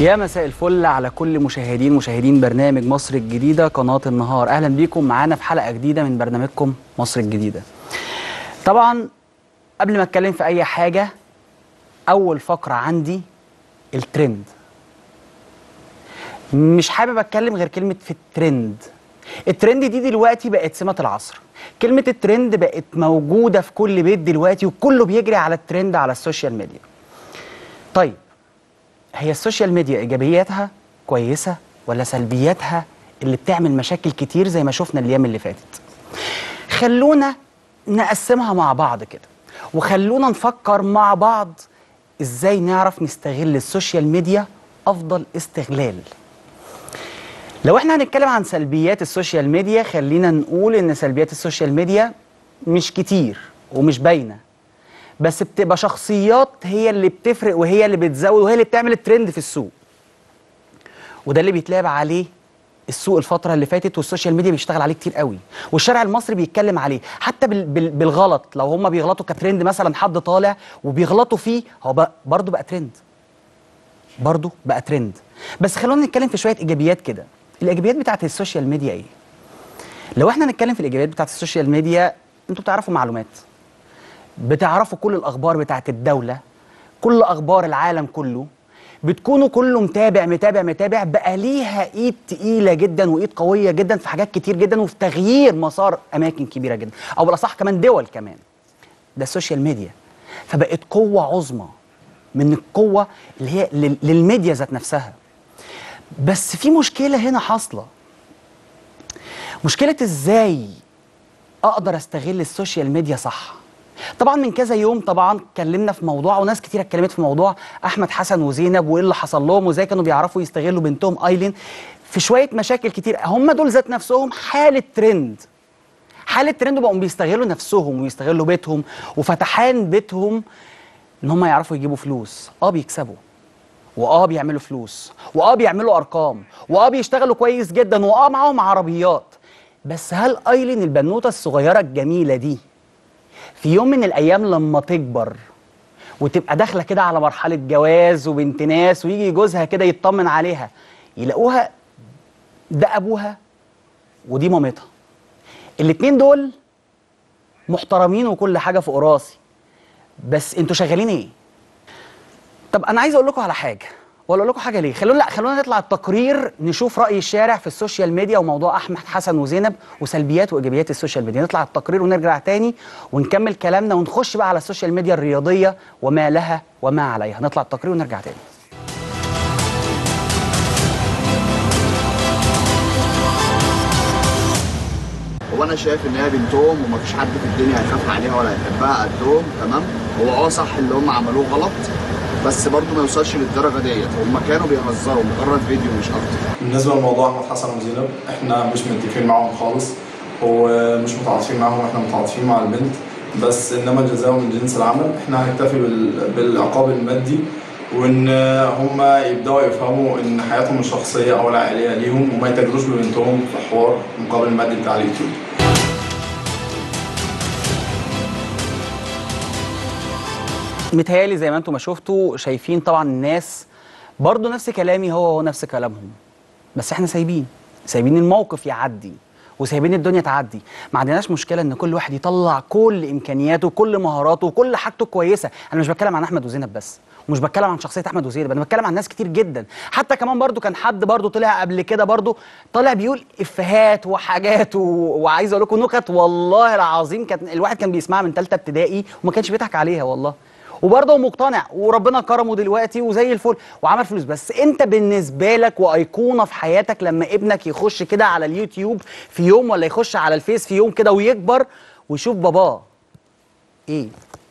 يا مساء الفل على كل مشاهدين مشاهدين برنامج مصر الجديدة قناة النهار أهلا بيكم معانا في حلقة جديدة من برنامجكم مصر الجديدة طبعا قبل ما اتكلم في أي حاجة أول فقرة عندي الترند مش حابب اتكلم غير كلمة في الترند الترند دي دلوقتي بقت سمة العصر كلمة الترند بقت موجودة في كل بيت دلوقتي وكله بيجري على الترند على السوشيال ميديا طيب هي السوشيال ميديا ايجابياتها كويسه ولا سلبياتها اللي بتعمل مشاكل كتير زي ما شفنا الايام اللي فاتت خلونا نقسمها مع بعض كده وخلونا نفكر مع بعض ازاي نعرف نستغل السوشيال ميديا افضل استغلال لو احنا هنتكلم عن سلبيات السوشيال ميديا خلينا نقول ان سلبيات السوشيال ميديا مش كتير ومش باينه بس بتبقى شخصيات هي اللي بتفرق وهي اللي بتزود وهي اللي بتعمل الترند في السوق وده اللي بيتلعب عليه السوق الفترة اللي فاتت والسوشيال ميديا بيشتغل عليه كتير قوي والشارع المصري بيتكلم عليه حتى بال بال بالغلط لو هم بيغلطوا كترند مثلا حد طالع وبيغلطوا فيه هو بقى برضه بقى ترند برضه بقى ترند بس خلونا نتكلم في شوية إيجابيات كده الإيجابيات بتاعت السوشيال ميديا إيه؟ لو احنا نتكلم في الإيجابيات بتاعت السوشيال ميديا انتوا بتعرفوا معلومات بتعرفوا كل الاخبار بتاعت الدوله كل اخبار العالم كله بتكونوا كله متابع متابع متابع بقى ليها ايد تقيله جدا وايد قويه جدا في حاجات كتير جدا وفي تغيير مسار اماكن كبيره جدا او بالاصح كمان دول كمان ده السوشيال ميديا فبقت قوه عظمى من القوه اللي هي لل- للميديا ذات نفسها بس في مشكله هنا حاصله مشكله ازاي اقدر استغل السوشيال ميديا صح طبعا من كذا يوم طبعا اتكلمنا في موضوع وناس كتير اتكلمت في موضوع احمد حسن وزينب وايه اللي حصل لهم وازاي كانوا بيعرفوا يستغلوا بنتهم ايلين في شويه مشاكل كتير هم دول ذات نفسهم حاله ترند حاله ترند بقوا بيستغلوا نفسهم ويستغلوا بيتهم وفتحان بيتهم ان هم يعرفوا يجيبوا فلوس اه بيكسبوا واه بيعملوا فلوس واه بيعملوا ارقام واه بيشتغلوا كويس جدا واه معاهم عربيات بس هل ايلين البنوته الصغيره الجميله دي في يوم من الايام لما تكبر وتبقى داخله كده على مرحله جواز وبنت ناس ويجي جوزها كده يطمن عليها يلاقوها ده ابوها ودي مامتها الاتنين دول محترمين وكل حاجه فوق راسي بس انتوا شغالين ايه طب انا عايز اقول لكم على حاجه ولا اقول لكم حاجه ليه خلونا لا خلونا نطلع التقرير نشوف راي الشارع في السوشيال ميديا وموضوع احمد حسن وزينب وسلبيات وايجابيات السوشيال ميديا نطلع التقرير ونرجع تاني ونكمل كلامنا ونخش بقى على السوشيال ميديا الرياضيه وما لها وما عليها نطلع التقرير ونرجع تاني هو انا شايف ان هي بنتهم ومفيش حد في الدنيا هيخاف عليها ولا هيحبها قدهم تمام هو اه صح اللي هم عملوه غلط بس برضه ما يوصلش للدرجه ديت هم كانوا بيهزروا مجرد فيديو مش اكتر بالنسبه لموضوع احمد حسن وزينب احنا مش متفقين معاهم خالص ومش متعاطفين معاهم واحنا متعاطفين مع البنت بس انما الجزاء من جنس العمل احنا هنكتفي بال- بالعقاب المادي وان هم يبداوا يفهموا ان حياتهم الشخصيه او العائليه ليهم وما يتاجروش ببنتهم في حوار المقابل المادي بتاع اليوتيوب متهيألي زي ما انتم ما شفتوا شايفين طبعا الناس برضو نفس كلامي هو هو نفس كلامهم بس احنا سايبين سايبين الموقف يعدي وسايبين الدنيا تعدي ما عندناش مشكله ان كل واحد يطلع كل امكانياته وكل مهاراته وكل حاجته كويسه انا مش بتكلم عن احمد وزينب بس ومش بتكلم عن شخصيه احمد وزينب انا بتكلم عن ناس كتير جدا حتى كمان برضو كان حد برضو طلع قبل كده برضو طالع بيقول افيهات وحاجات و... وعايز اقول لكم نكت والله العظيم كان الواحد كان بيسمعها من ثالثه ابتدائي وما كانش بيضحك عليها والله وبرضه مقتنع وربنا كرمه دلوقتي وزي الفل وعمل فلوس بس انت بالنسبه لك وايقونه في حياتك لما ابنك يخش كده على اليوتيوب في يوم ولا يخش على الفيس في يوم كده ويكبر ويشوف باباه ايه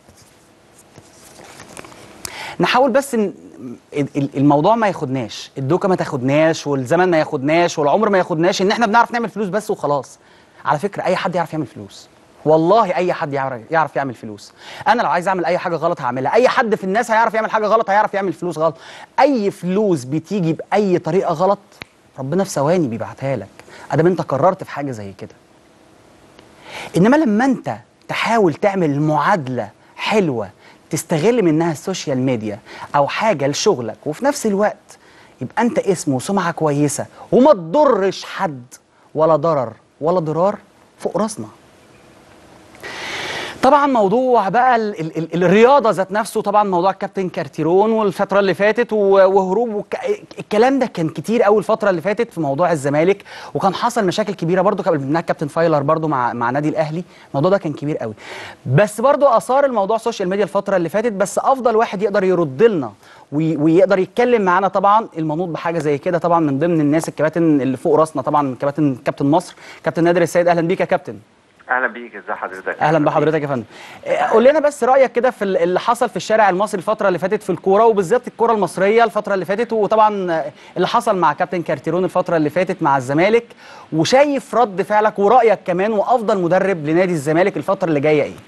نحاول بس ان ال- ال- الموضوع ما ياخدناش الدوكه ما تاخدناش والزمن ما ياخدناش والعمر ما ياخدناش ان احنا بنعرف نعمل فلوس بس وخلاص على فكره اي حد يعرف يعمل فلوس والله اي حد يعرف يعرف يعمل فلوس انا لو عايز اعمل اي حاجه غلط هعملها اي حد في الناس هيعرف يعمل حاجه غلط هيعرف يعمل فلوس غلط اي فلوس بتيجي باي طريقه غلط ربنا في ثواني بيبعتها لك ادام انت قررت في حاجه زي كده انما لما انت تحاول تعمل معادله حلوه تستغل منها السوشيال ميديا او حاجه لشغلك وفي نفس الوقت يبقى انت اسم وسمعه كويسه وما تضرش حد ولا ضرر ولا ضرار فوق راسنا طبعا موضوع بقى ال ال ال الرياضه ذات نفسه طبعا موضوع الكابتن كارتيرون والفتره اللي فاتت و- وهروب والك... الكلام ده كان كتير قوي الفتره اللي فاتت في موضوع الزمالك وكان حصل مشاكل كبيره برضو قبل منها الكابتن فايلر برضو مع مع نادي الاهلي الموضوع ده كان كبير قوي بس برضو اثار الموضوع السوشيال ميديا الفتره اللي فاتت بس افضل واحد يقدر يرد لنا وي- ويقدر يتكلم معانا طبعا المنوط بحاجه زي كده طبعا من ضمن الناس الكباتن اللي فوق راسنا طبعا كباتن كابتن مصر كابتن نادر السيد اهلا بيك يا كابتن اهلا بيك ازي حضرتك اهلا بحضرتك يا فندم آه، قول لنا بس رايك كده في ال- اللي حصل في الشارع المصري الفتره اللي فاتت في الكوره وبالذات الكوره المصريه الفتره اللي فاتت وطبعا آه، اللي حصل مع كابتن كارتيرون الفتره اللي فاتت مع الزمالك وشايف رد فعلك ورايك كمان وافضل مدرب لنادي الزمالك الفتره اللي جايه ايه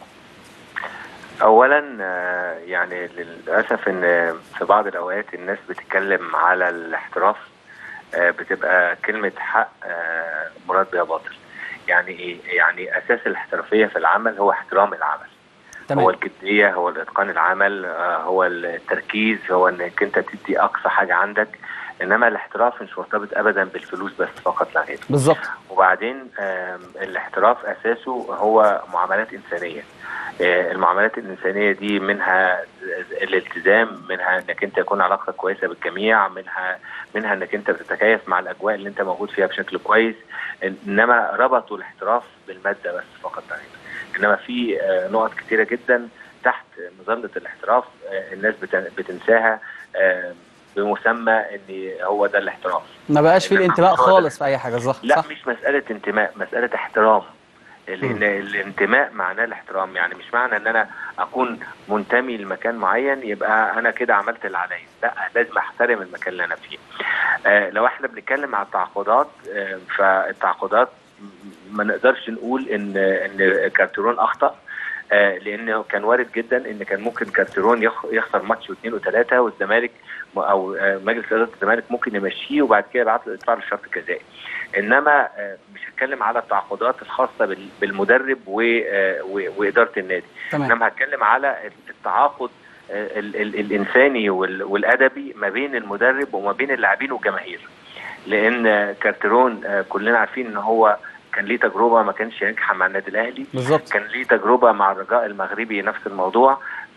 اولا آه، يعني للاسف ان في بعض الاوقات الناس بتتكلم على الاحتراف آه، بتبقى كلمه حق آه، مراد بها باطل يعني ايه يعني اساس الاحترافيه في العمل هو احترام العمل هو الجديه هو الاتقان العمل آه، هو التركيز هو انك انت تدي اقصى حاجه عندك انما الاحتراف مش مرتبط ابدا بالفلوس بس فقط لا غير بالظبط وبعدين آم، الاحتراف اساسه هو معاملات انسانيه آه، المعاملات الانسانيه دي منها الالتزام منها انك انت يكون علاقتك كويسه بالجميع منها منها انك انت بتتكيف مع الاجواء اللي انت موجود فيها بشكل كويس انما ربطوا الاحتراف بالماده بس فقط لا غير انما في آه، نقط كتيره جدا تحت مظله الاحتراف آه، الناس بت- بتنساها آه، بمسمى ان هو ده الاحتراف ما بقاش فيه إنما الانتماء مش هو ده خالص في اي حاجه صح لا صح مش مسألة انتماء مسألة احترام لأن الانتماء معناه الاحترام يعني مش معنى ان انا اكون منتمي لمكان معين يبقى انا كده عملت اللي عليا لا لازم احترم المكان اللي انا فيه آه لو احنا بنتكلم على التعاقدات آه فالتعاقدات ما نقدرش نقول ان ان كارتيرون اخطأ آه لانه كان وارد جدا ان كان ممكن كارتيرون يخ- يخسر ماتش واثنين وثلاثه والزمالك م- او آه، مجلس اداره الزمالك ممكن يمشيه وبعد كده يبعت له يدفع له شرط جزائي انما آه، مش هتكلم على التعاقدات الخاصه بال- بالمدرب و- آه، و- واداره النادي تمام انما هتكلم على التعاقد آه، ال- ال- الانساني وال- والادبي ما بين المدرب وما بين اللاعبين والجماهير لان آه، كارتيرون آه، كلنا عارفين ان هو كان ليه تجربه ما كانش ناجحه مع النادي الاهلي بالظبط كان ليه تجربه مع الرجاء المغربي نفس الموضوع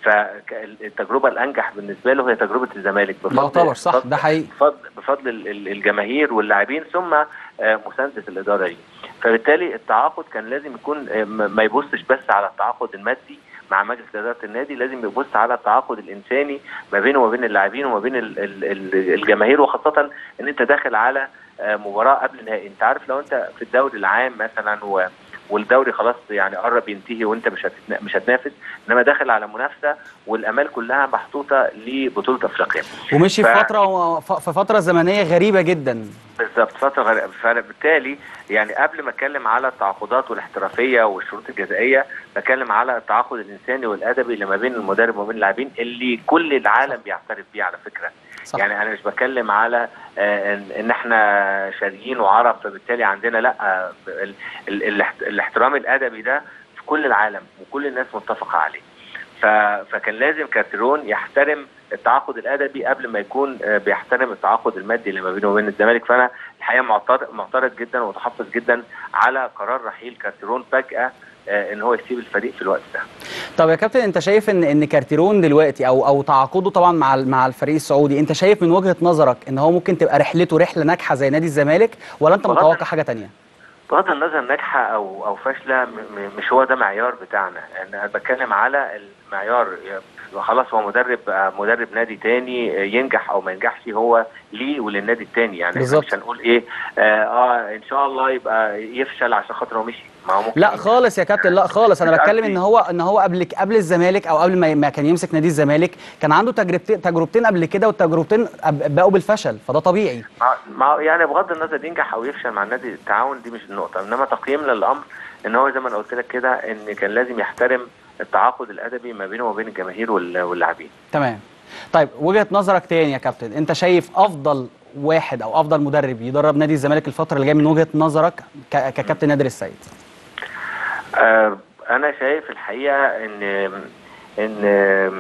فالتجربه الانجح بالنسبه له هي تجربه الزمالك يعتبر صح بفضل- ده حقيقي بفضل بفضل ال- ال- الجماهير واللاعبين ثم آه، مسانده الاداره دي فبالتالي التعاقد كان لازم يكون آه، م- ما يبصش بس على التعاقد المادي مع مجلس اداره النادي لازم يبص على التعاقد الانساني ما بينه وما بين اللاعبين وما بين ال- ال- ال- الجماهير وخاصه ان انت داخل على آه، مباراه قبل النهائي انت عارف لو انت في الدوري العام مثلا و والدوري خلاص يعني قرب ينتهي وانت مش هتتنا- مش هتنافس انما داخل على منافسه والامال كلها محطوطه لبطوله افريقيا ومشي في ف- فتره في فتره زمنيه غريبه جدا بالظبط فتره غير فبالتالي يعني قبل ما اتكلم على التعاقدات والاحترافيه والشروط الجزائيه بتكلم على التعاقد الانساني والادبي اللي ما بين المدرب وما بين اللاعبين اللي كل العالم بيعترف بيه على فكره صح يعني انا مش بتكلم على آه، ان إن احنا شرقيين وعرب فبالتالي عندنا لا آه، ال- ال- الاحت- الاحترام الادبي ده في كل العالم وكل الناس متفقه عليه ف- فكان لازم كارتيرون يحترم التعاقد الادبي قبل ما يكون آه، بيحترم التعاقد المادي اللي ما بينه وبين الزمالك فانا الحقيقه معترض معترض جدا ومتحفظ جدا على قرار رحيل كارتيرون فجاه آه، ان هو يسيب الفريق في الوقت ده طب يا كابتن انت شايف ان ان كارتيرون دلوقتي او او تعاقده طبعا مع ال- مع الفريق السعودي انت شايف من وجهه نظرك ان هو ممكن تبقى رحلته رحله ناجحه زي نادي الزمالك ولا انت بغض متوقع حاجه تانية بغض النظر ناجحه او او فاشله م- م- مش هو ده معيار بتاعنا انا بتكلم على المعيار خلاص هو مدرب آه، مدرب نادي تاني آه، ينجح او ما ينجحش هو ليه وللنادي التاني يعني احنا بالظبط. مش هنقول ايه اه, آه ان شاء الله يبقى يفشل عشان خاطر هو مشي ما هو ممكن لا خالص يا كابتن لا خالص انا مش بتكلم قصدي. ان هو ان هو قبل قبل الزمالك او قبل ما ما كان يمسك نادي الزمالك كان عنده تجربتين تجربتين قبل كده والتجربتين أب- بقوا بالفشل فده طبيعي مع- مع يعني بغض النظر ينجح او يفشل مع النادي التعاون دي مش النقطه انما تقييمنا للامر ان هو زي ما انا قلت لك كده ان كان لازم يحترم التعاقد الادبي ما بينه وبين الجماهير وال- واللاعبين تمام طيب وجهه نظرك تاني يا كابتن انت شايف افضل واحد او افضل مدرب يدرب نادي الزمالك الفتره اللي جايه من وجهه نظرك ك- ككابتن نادر السيد آه، انا شايف الحقيقه ان ان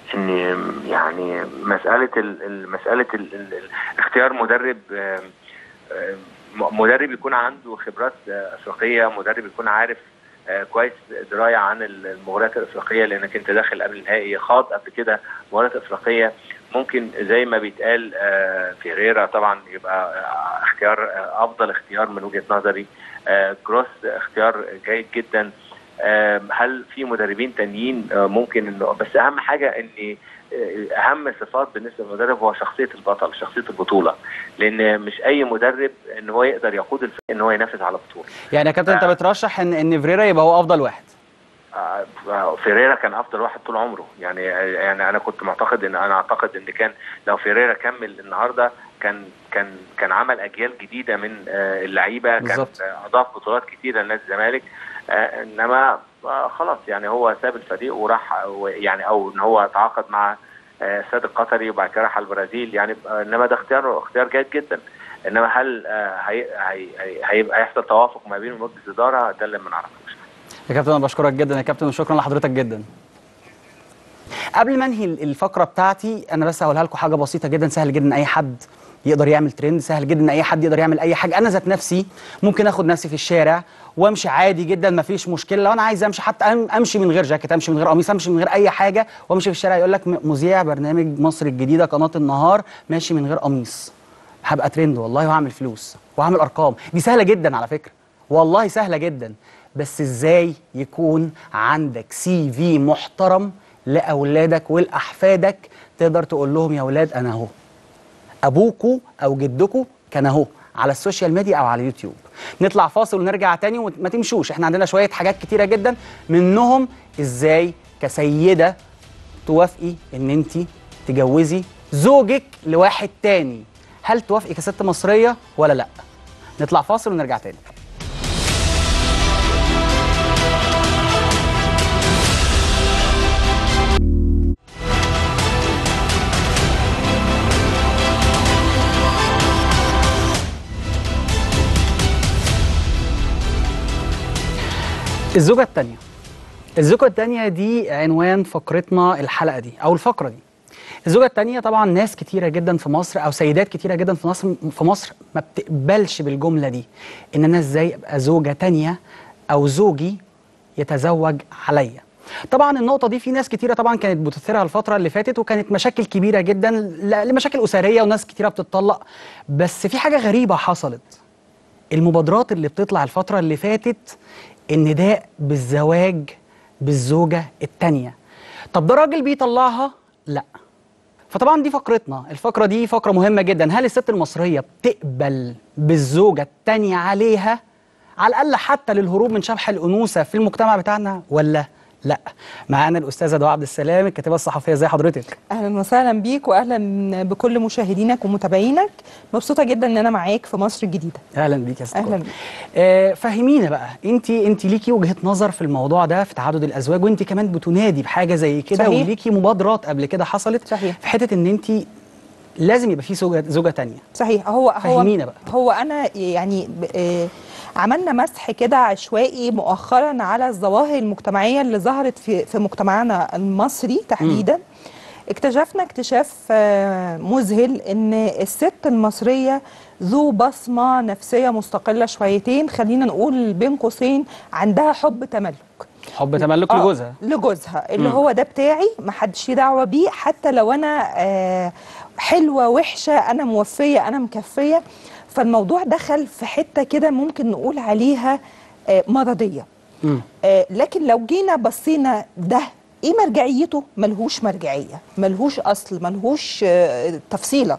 ان يعني مساله ال- ال- مساله ال- ال- ال- اختيار مدرب آم، آم، م- مدرب يكون عنده خبرات آه، افريقيه مدرب يكون عارف آه، كويس درايه عن ال- المباريات الافريقيه لانك انت داخل قبل النهائي خاض قبل كده مباريات افريقيه ممكن زي ما بيتقال آه، فيريرا طبعا يبقى آه، اختيار آه، افضل اختيار من وجهه نظري آه، جروس اختيار جيد جدا آم، هل في مدربين تانيين آه، ممكن انه بس اهم حاجه ان آه، اهم صفات بالنسبه للمدرب هو شخصيه البطل شخصيه البطوله لان مش اي مدرب ان هو يقدر يقود الفريق ان هو ينافس على بطوله يعني يا كابتن انت آه. بترشح ان ان فريرا يبقى هو افضل واحد آه، فيريرا كان افضل واحد طول عمره يعني يعني انا كنت معتقد ان انا اعتقد ان كان لو فيريرا كمل النهارده كان كان كان عمل اجيال جديده من آه، اللعيبه كان بالظبط. آه، اضاف بطولات كتيره لنادي الزمالك آه، انما آه، خلاص يعني هو ساب الفريق وراح و- يعني او ان هو تعاقد مع آه، السيد القطري وبعد كده راح على البرازيل يعني آه، انما ده اختيار اختيار جيد جدا انما هل آه، هي هي هي- هيبقى هيحصل توافق ما بين مجلس الاداره ده اللي ما نعرفوش يا كابتن انا بشكرك جدا يا كابتن وشكرا لحضرتك جدا قبل ما انهي الفقره بتاعتي انا بس هقولها لكم حاجه بسيطه جدا سهل جدا اي حد يقدر يعمل ترند سهل جدا ان اي حد يقدر يعمل اي حاجه انا ذات نفسي ممكن اخد نفسي في الشارع وامشي عادي جدا ما فيش مشكله لو انا عايز امشي حتى أم- امشي من غير جاكيت امشي من غير قميص امشي من غير اي حاجه وامشي في الشارع يقول لك م- مذيع برنامج مصر الجديده قناه النهار ماشي من غير قميص هبقى ترند والله وهعمل فلوس وهعمل ارقام دي سهله جدا على فكره والله سهله جدا بس ازاي يكون عندك سي في محترم لاولادك ولاحفادك تقدر تقول لهم يا اولاد انا اهو ابوكوا او جدكوا كان اهو على السوشيال ميديا او على اليوتيوب نطلع فاصل ونرجع تاني وما تمشوش احنا عندنا شويه حاجات كتيره جدا منهم ازاي كسيده توافقي ان انت تجوزي زوجك لواحد تاني هل توافقي كست مصريه ولا لا نطلع فاصل ونرجع تاني الزوجة التانية الزوجة التانية دي عنوان فقرتنا الحلقة دي أو الفقرة دي الزوجة التانية طبعا ناس كتيرة جدا في مصر أو سيدات كتيرة جدا في مصر في مصر ما بتقبلش بالجملة دي إن أنا إزاي أبقى زوجة تانية أو زوجي يتزوج عليا طبعا النقطة دي في ناس كتيرة طبعا كانت بتثيرها الفترة اللي فاتت وكانت مشاكل كبيرة جدا ل- لمشاكل أسرية وناس كتيرة بتطلق بس في حاجة غريبة حصلت المبادرات اللي بتطلع الفترة اللي فاتت النداء بالزواج بالزوجة التانية طب ده راجل بيطلعها؟ لا فطبعا دي فقرتنا الفقرة دي فقرة مهمة جدا هل الست المصرية بتقبل بالزوجة التانية عليها على الأقل حتى للهروب من شبح الأنوثة في المجتمع بتاعنا ولا لا معانا الأستاذة دعاء عبد السلام الكاتبة الصحفية زي حضرتك اهلا وسهلا بيك واهلا بكل مشاهدينك ومتابعينك مبسوطه جدا ان انا معاك في مصر الجديده اهلا بيك يا ست أهلاً كل. بيك. آه فهمينا بقى انت انت ليكي وجهه نظر في الموضوع ده في تعدد الازواج وانت كمان بتنادي بحاجه زي كده صحيح. وليكي مبادرات قبل كده حصلت صحيح. في حته ان انت لازم يبقى في زوجه زوجه تانية صحيح هو هو فهمينا بقى. هو انا يعني ب- آه، عملنا مسح كده عشوائي مؤخرا على الظواهر المجتمعيه اللي ظهرت في في مجتمعنا المصري تحديدا اكتشفنا اكتشاف آه، مذهل ان الست المصريه ذو بصمه نفسيه مستقله شويتين خلينا نقول بين قوسين عندها حب تملك حب تملك آه، لجوزها لجوزها اللي مم. هو ده بتاعي محدش ليه دعوه بيه حتى لو انا آه، حلوه وحشه انا موفيه انا مكفيه فالموضوع دخل في حته كده ممكن نقول عليها آه، مرضيه مم. آه، لكن لو جينا بصينا ده ايه مرجعيته ملهوش مرجعيه ملهوش اصل ملهوش آه، تفصيله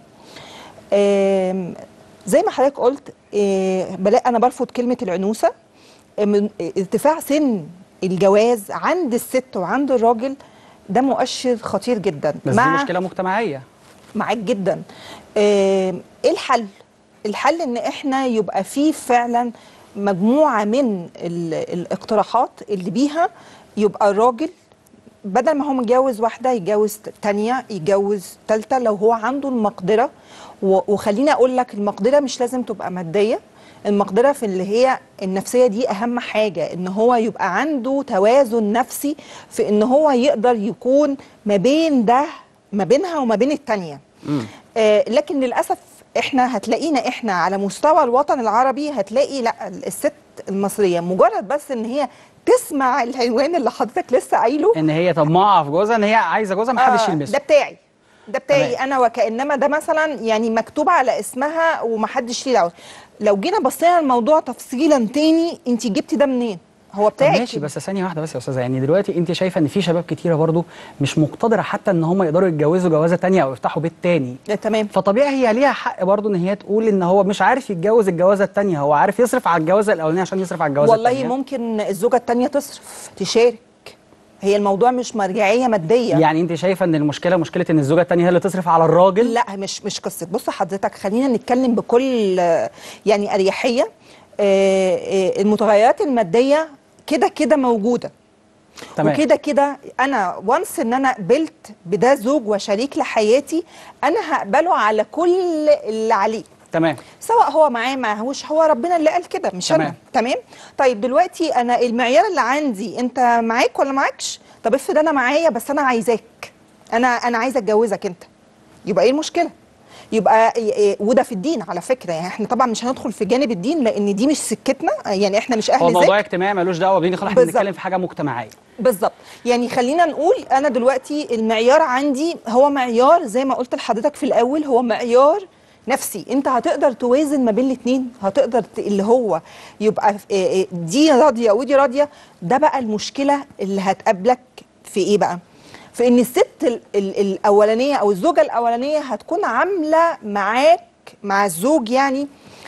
آم، زي ما حضرتك قلت آه، بلا انا برفض كلمه العنوسه آه، من آه، ارتفاع سن الجواز عند الست وعند الراجل ده مؤشر خطير جدا بس دي مشكله مجتمعيه معاك جدا آم، ايه الحل الحل ان احنا يبقى في فعلا مجموعه من ال- الاقتراحات اللي بيها يبقى الراجل بدل ما هو متجوز واحده يتجوز تانية يتجوز تالتة لو هو عنده المقدره و- وخليني اقول لك المقدره مش لازم تبقى ماديه المقدره في اللي هي النفسيه دي اهم حاجه ان هو يبقى عنده توازن نفسي في ان هو يقدر يكون ما بين ده ما بينها وما بين التانيه آه لكن للاسف احنا هتلاقينا احنا على مستوى الوطن العربي هتلاقي لا الست المصريه مجرد بس ان هي تسمع العنوان اللي حضرتك لسه قايله ان هي طماعه في جوزها ان هي عايزه جوزها ما حدش آه، يلمسه ده بتاعي ده بتاعي تمام. انا وكانما ده مثلا يعني مكتوب على اسمها ومحدش ليه دعوه لو جينا بصينا الموضوع تفصيلا تاني انت جبتي ده منين هو طب بتاعك ماشي بس ثانيه واحده بس يا استاذه يعني دلوقتي انت شايفه ان في شباب كتيره برضو مش مقتدره حتى ان هم يقدروا يتجوزوا جوازه تانية او يفتحوا بيت تاني ده تمام فطبيعي هي ليها حق برضو ان هي تقول ان هو مش عارف يتجوز الجوازه التانية هو عارف يصرف على الجوازه الاولانيه عشان يصرف على الجوازه والله التانية ممكن الزوجه التانيه تصرف تشارك هي الموضوع مش مرجعيه ماديه يعني انت شايفه ان المشكله مشكله ان الزوجه التانية هي اللي تصرف على الراجل لا مش مش قصه بص حضرتك خلينا نتكلم بكل آه، يعني اريحيه آه، آه، المتغيرات الماديه كده كده موجوده تمام وكده كده انا وانس ان انا قبلت بده زوج وشريك لحياتي انا هقبله على كل اللي عليه تمام سواء هو معاه معهوش هو ربنا اللي قال كده مش تمام. انا تمام طيب دلوقتي انا المعيار اللي عندي انت معاك ولا معاكش طب افرض انا معايا بس انا عايزاك انا انا عايزه اتجوزك انت يبقى ايه المشكله يبقى إيه- إيه، وده في الدين على فكره يعني احنا طبعا مش هندخل في جانب الدين لان دي مش سكتنا يعني احنا مش هو اهل موضوع ذكر اجتماعي ملوش دعوه بينا خلاص احنا بالظبط. بنتكلم في حاجه مجتمعيه بالظبط يعني خلينا نقول انا دلوقتي المعيار عندي هو معيار زي ما قلت لحضرتك في الاول هو معيار نفسي انت هتقدر توازن ما بين الاثنين هتقدر ت- اللي هو يبقى ف- إيه إيه دي راضيه ودي راضيه ده بقى المشكله اللي هتقابلك في ايه بقى في ان الست ال ال الاولانيه او الزوجه الاولانيه هتكون عامله معاك مع الزوج يعني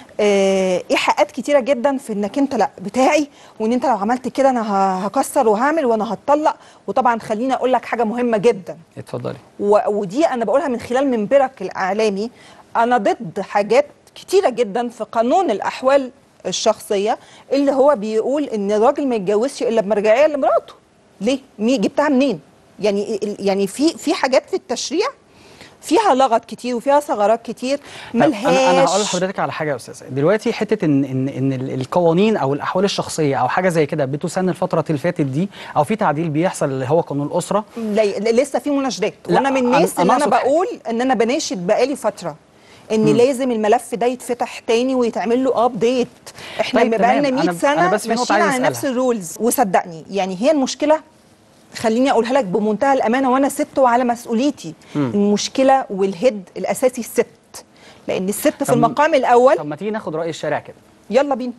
آه، ايحاءات كتيره جدا في انك انت لا بتاعي وان انت لو عملت كده انا ه- هكسر وهعمل وانا هتطلق وطبعا خليني اقول لك حاجه مهمه جدا اتفضلي و- ودي انا بقولها من خلال منبرك الاعلامي انا ضد حاجات كتيره جدا في قانون الاحوال الشخصيه اللي هو بيقول ان الراجل ما يتجوزش الا بمرجعيه لمراته ليه مين جبتها منين يعني ال- يعني في في حاجات في التشريع فيها لغط كتير وفيها ثغرات كتير طب ملهاش انا انا هقول لحضرتك على حاجه يا استاذ دلوقتي حته ان ان ان ال- القوانين او الاحوال الشخصيه او حاجه زي كده بتسن الفتره اللي فاتت دي او في تعديل بيحصل اللي هو قانون الاسره لا- لسه في مناشدات لا، وانا من أنا- الناس أنا اللي انا أقصد حاجة. بقول ان انا بناشد بقالي فتره ان لازم الملف ده يتفتح تاني ويتعمل له ابديت احنا طيب، طيب بقالنا تمام. 100 أنا- أنا سنه بس في نقطة ماشيين عايز على نفس أسألها. الرولز وصدقني يعني هي المشكله خليني اقولها لك بمنتهى الامانه وانا ست وعلى مسؤوليتي المشكله والهيد الاساسي الست لان الست في طب- المقام الاول طب ما تيجي ناخد راي الشارع كده يلا بينا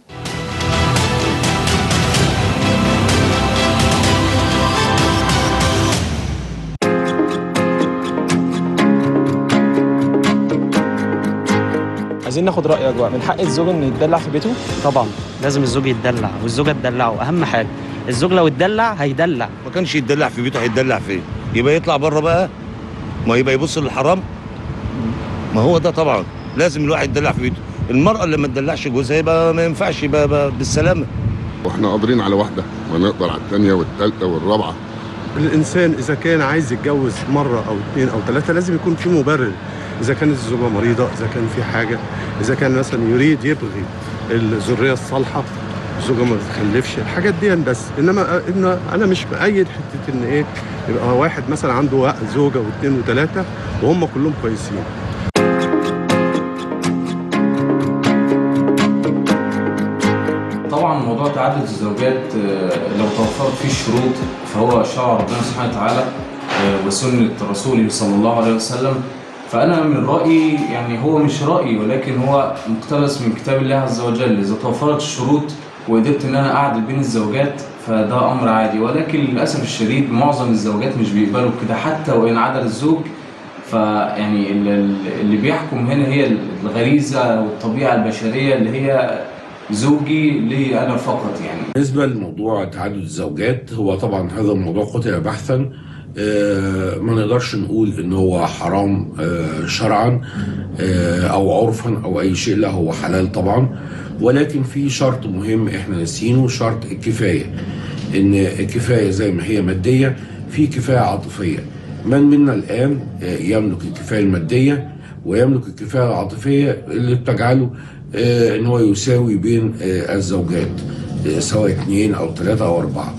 عايزين ناخد رايك بقى من حق الزوج انه يتدلع في بيته طبعا لازم الزوج يتدلع والزوجه تدلعه اهم حاجه الزوج لو اتدلع هيدلع ما كانش يتدلع في بيته هيتدلع فين يبقى يطلع بره بقى ما يبقى يبص للحرام ما هو ده طبعا لازم الواحد يتدلع في بيته المرأة اللي ما تدلعش جوزها يبقى ما ينفعش يبقى, يبقى بالسلامة واحنا قادرين على واحده ونقدر على الثانيه والثالثه والرابعه الانسان اذا كان عايز يتجوز مره او اثنين او ثلاثه لازم يكون في مبرر اذا كانت الزوجه مريضه اذا كان في حاجه اذا كان مثلا يريد يبغي الذريه الصالحه الزوجه ما بتخلفش الحاجات دي بس انما إن انا مش بايد حته ان ايه يبقى واحد مثلا عنده زوجه واثنين وثلاثه وهم كلهم كويسين طبعا موضوع تعدد الزوجات آه، لو توفرت فيه الشروط فهو شرع ربنا سبحانه وتعالى آه، وسنة رسوله صلى الله عليه وسلم فأنا من رأيي يعني هو مش رأيي ولكن هو مقتبس من كتاب الله عز وجل إذا توفرت الشروط وقدرت إن أنا أعدل بين الزوجات فده أمر عادي ولكن للأسف الشديد معظم الزوجات مش بيقبلوا كده حتى وإن عدل الزوج فيعني ال- ال- اللي بيحكم هنا هي الغريزة والطبيعة البشرية اللي هي زوجي لي أنا فقط يعني بالنسبة لموضوع تعدد الزوجات هو طبعا هذا الموضوع قتل بحثا آه، ما نقدرش نقول ان هو حرام آه، شرعا آه، او عرفا او اي شيء لا هو حلال طبعا ولكن في شرط مهم احنا ناسينه شرط الكفايه ان الكفايه زي ما هي ماديه في كفايه عاطفيه من منا الان آه، يملك الكفايه الماديه ويملك الكفايه العاطفيه اللي بتجعله آه، ان هو يساوي بين آه، الزوجات آه، سواء اثنين او ثلاثه او اربعه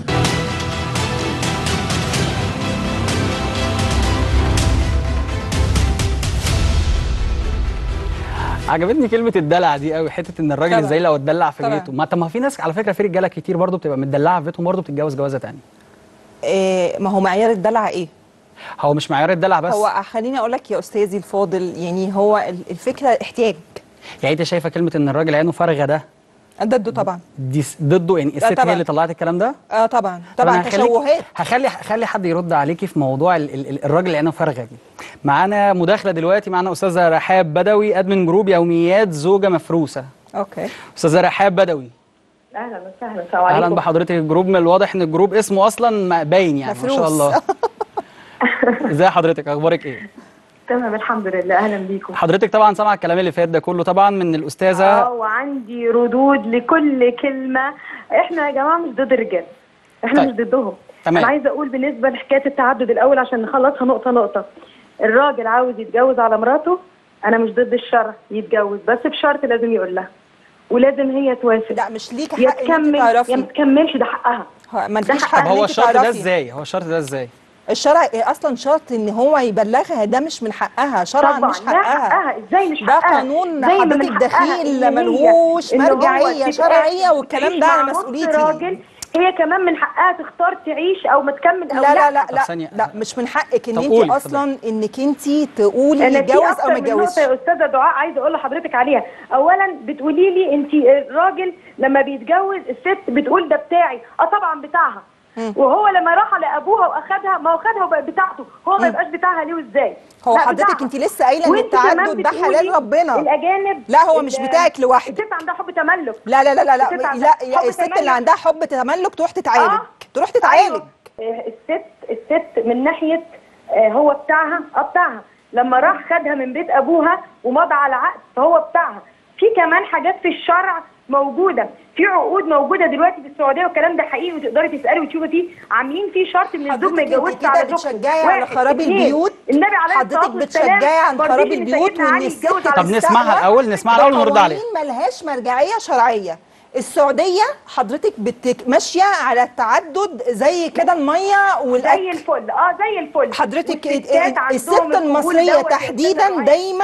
عجبتني كلمه الدلع دي قوي حته ان الراجل طبعا. ازاي لو اتدلع في طبعا. بيته ما طب ما في ناس على فكره في رجاله كتير برضو بتبقى متدلعه في بيتهم برضو بتتجوز جوازه تانية إيه ما هو معيار الدلع ايه هو مش معيار الدلع بس هو خليني اقول لك يا استاذي الفاضل يعني هو ال- الفكره احتياج يعني انت شايفه كلمه ان الراجل عينه فارغه ده ضده طبعا دي س- ضده يعني الست طبعا. هي اللي طلعت الكلام ده اه طبعا طب طبعا أنا هخليك- تشوهات هخلي هخلي حد يرد عليكي في موضوع ال ال الراجل اللي عينه فارغه دي معانا مداخله دلوقتي معانا استاذه رحاب بدوي ادمن جروب يوميات زوجه مفروسه اوكي استاذه رحاب بدوي اهلا وسهلا السلام عليكم اهلا بحضرتك الجروب من الواضح ان الجروب اسمه اصلا ما- باين يعني ما شاء مفروس. الله ازي حضرتك اخبارك ايه تمام الحمد لله اهلا بيكم حضرتك طبعا سامعه الكلام اللي فات ده كله طبعا من اه الاستاذه وعندي ردود لكل كلمه احنا يا جماعه مش ضد الرجال احنا طيب. مش ضدهم تمام. انا عايزه اقول بالنسبه لحكايه التعدد الاول عشان نخلصها نقطه نقطه الراجل عاوز يتجوز على مراته انا مش ضد الشرع يتجوز بس بشرط لازم يقول لها ولازم هي توافق لا مش ليك يا حق إن أنت تكمل تعرفي. يا ما تكملش ده حقها هو- ما ده لكيش حقها حق طب إن هو أنت الشرط ده تعرفي. ازاي هو الشرط ده ازاي الشرع اصلا شرط ان هو يبلغها ده مش من حقها شرعا طبعا مش ده حقها حقها ازاي مش ده حقها قانون زي ما من حضرتك حقها دخيل إن هي- ملهوش إن هو مرجعيه تبقى شرعيه والكلام تعيش ده مع على نص مسؤوليتي راجل هي كمان من حقها تختار تعيش او ما تكمل او لا لا لا طب لا, ثانية. لا مش من حقك ان طب انت قولي، اصلا انك انت تقولي انا في يتجوز او اكتر ما من نقطه يتجوزش يا استاذه دعاء عايزه اقول لحضرتك عليها اولا بتقولي لي انت الراجل لما بيتجوز الست بتقول ده بتاعي اه طبعا بتاعها وهو لما راح لابوها واخدها ما هو خدها وبقت بتاعته هو ما يبقاش بتاعها ليه وازاي هو لا، حضرتك بتاعها. انت لسه قايله ان وانت كمان التعدد ده بتقولي حلال ربنا الاجانب لا هو مش ال- بتاعك لوحدك الست عندها حب تملك لا لا لا لا لا, الست عندها لا حب يا الست تملك. اللي عندها حب تملك تروح تتعالج آه. تروح تتعالج أيوة. آه، الست الست من ناحيه آه، هو بتاعها اه بتاعها لما راح خدها من بيت ابوها ومضى على عقد فهو بتاعها في كمان حاجات في الشرع موجوده في عقود موجوده دلوقتي في السعوديه والكلام ده حقيقي وتقدري تسالي وتشوفي فيه عاملين فيه شرط ان الزوج ما حضرتك يتجوزش انت كده على زوجته بتشجعي على واحد، خراب اتنين. البيوت النبي عليه حضرتك الصلاه والسلام بتشجعي عن مرضيش خراب إن البيوت سيدنا وان علي الست يتجوز على طب نسمعها الاول نسمعها الاول ونرد عليه بقوانين ملهاش مرجعيه شرعيه السعوديه حضرتك بت- ماشيه على التعدد زي كده الميه والاكل زي الفل اه زي الفل حضرتك والستات عندهم الست القبول المصريه دوت يا تحديدا أستاذة دعاء. دايما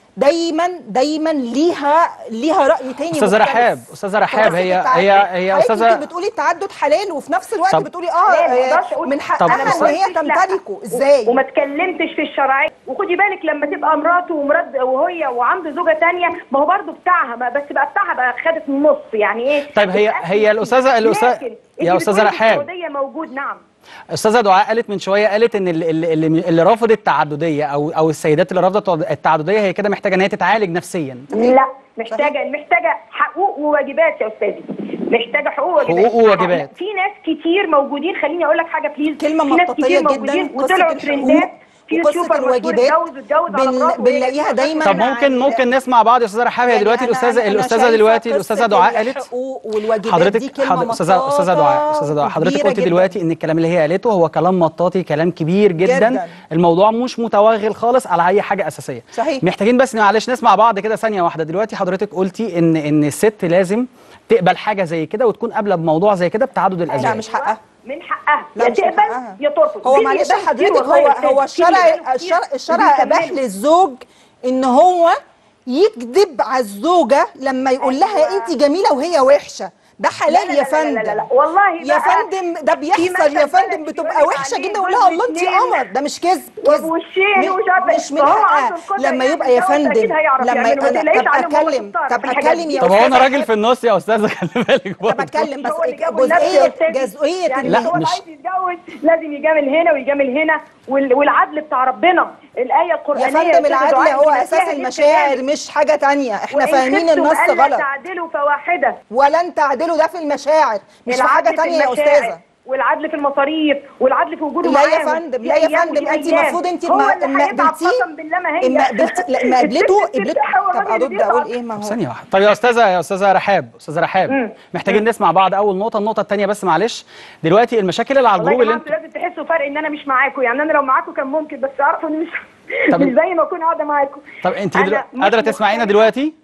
دايما دايما ليها ليها راي تاني استاذه مختلف. رحاب استاذه رحاب فبس هي التعدد- هي هي حضرتك استاذه انت بتقولي التعدد حلال وفي نفس الوقت طب- بتقولي اه لا، ما آه، اقدرش اقول من طب حقها ان أستاذ- هي تمتلكه ازاي وما اتكلمتش في الشرعيه وخدي بالك لما تبقى مراته ومرد وهي وعنده زوجه تانية ما هو برضه بتاعها ما بس بقى بتاعها بقى خدت النص يعني ايه طيب هي هي الاستاذه الاستاذه لكن يا انت استاذه بتقولي في رحاب السعوديه موجود نعم استاذه دعاء قالت من شويه قالت ان اللي, اللي, اللي اللي رافض التعدديه او او السيدات اللي رافضه التعدديه هي كده محتاجه ان هي تتعالج نفسيا لا محتاجه محتاجه حقوق وواجبات يا استاذي محتاجه حقوق وواجبات حقوق وواجبات. في ناس كتير موجودين خليني اقول لك حاجه بليز كلمه في ناس مطاطيه كتير جدا موجودين قصه وطلعوا الحقوق ترندات في وقصه يوتيوبر مشهور الواجبات اتجوز واتجوز على بن- مراته بنلاقيها دايما طب ممكن ممكن نسمع بعض يا استاذه رحاب هي يعني دلوقتي أنا- الاستاذه أنا- أنا الاستاذه شايفة دلوقتي قصة الاستاذه دعاء قالت الحقوق والواجبات دي حضرتك كلمه حضرتك استاذه استاذه دعاء مطاطة استاذه دعاء حضرتك وكبيرة قلت جداً. دلوقتي ان الكلام اللي هي قالته هو كلام مطاطي كلام كبير جدا, جداً. الموضوع مش متوغل خالص على اي حاجه اساسيه صحيح. محتاجين بس معلش نسمع بعض كده ثانيه واحده دلوقتي حضرتك قلتي ان ان الست لازم تقبل حاجه زي كده وتكون قابله بموضوع زي كده بتعدد الازواج لا مش حقها من حقها لا يا مش من تقبل حقها. يا ترفض هو في معلش بيقبلوا كتير حضرتك والله هو يا أستاذ. هو في الشرع بيقبلوا كتير الشرع الشرع اباح وبيكملوا. للزوج ان هو يكذب على الزوجه لما يقول لها أيوة. انت جميله وهي وحشه ده لا حلال لا يا لا لا لا فندم لا لا. والله يا بقى فندم ده في بيحصل مثل يا فندم بلدي بتبقى بيقول وحشه عليه جدا اقول جوز لها الله انت اتنين قمر ده مش كذب كذب وبوشين مش- ومش عارفه مش من فهو حقها عنده القدرة لما يعني يبقى يا الجواز أكيد فندم هيعرف لما يعمله. ما انا تقلقيش طب عليه وهو اتكلم شطار طب في الحاجات اتكلم دي. يا طب هو انا أستاذة راجل في النص يا استاذه خلي بالك برضه طب اتكلم بس هو اللي جابه لنفسه يا جزئيه أستاذي. جزئيه يعني لا، هو مش- عايز يتجوز لازم يجامل هنا ويجامل هنا وال- والعدل بتاع ربنا الايه يا القرانيه فندم أستاذة العدل دعاء هو اللي اساس فيها المشاعر للكلام. مش حاجه تانية احنا وإن فاهمين خفتم النص ألا غلط تعدلوا فواحده ولن تعدلوا ده في المشاعر مش في العدل حاجه في تانية يا المشاعر استاذه والعدل في المصاريف والعدل في وجوده لا يا معاهم. فندم في لا يا أيام فندم ودي انت أيام. المفروض انت هو ما اللي ما هيتعب قبلتيه قسم بالله ما هي ما قبلت لا ما قبلته الست قبلت بتاعها هو طب الراجل ارد اللي اقول بيتعب. ايه ما هو ثانية واحدة طب يا أستاذة يا أستاذة رحاب أستاذة رحاب محتاجين نسمع بعض أول نقطة النقطة الثانية بس معلش دلوقتي المشاكل اللي على والله الجروب يا اللي جماعه انتوا انتوا لازم تحسوا فرق ان انا مش معاكم يعني انا لو معاكم كان ممكن بس اعرفوا ان مش طب مش زي ما اكون قاعده معاكم طب أنت أنا دلوقتي مش قادرة تسمعينا مختلفة. دلوقتي؟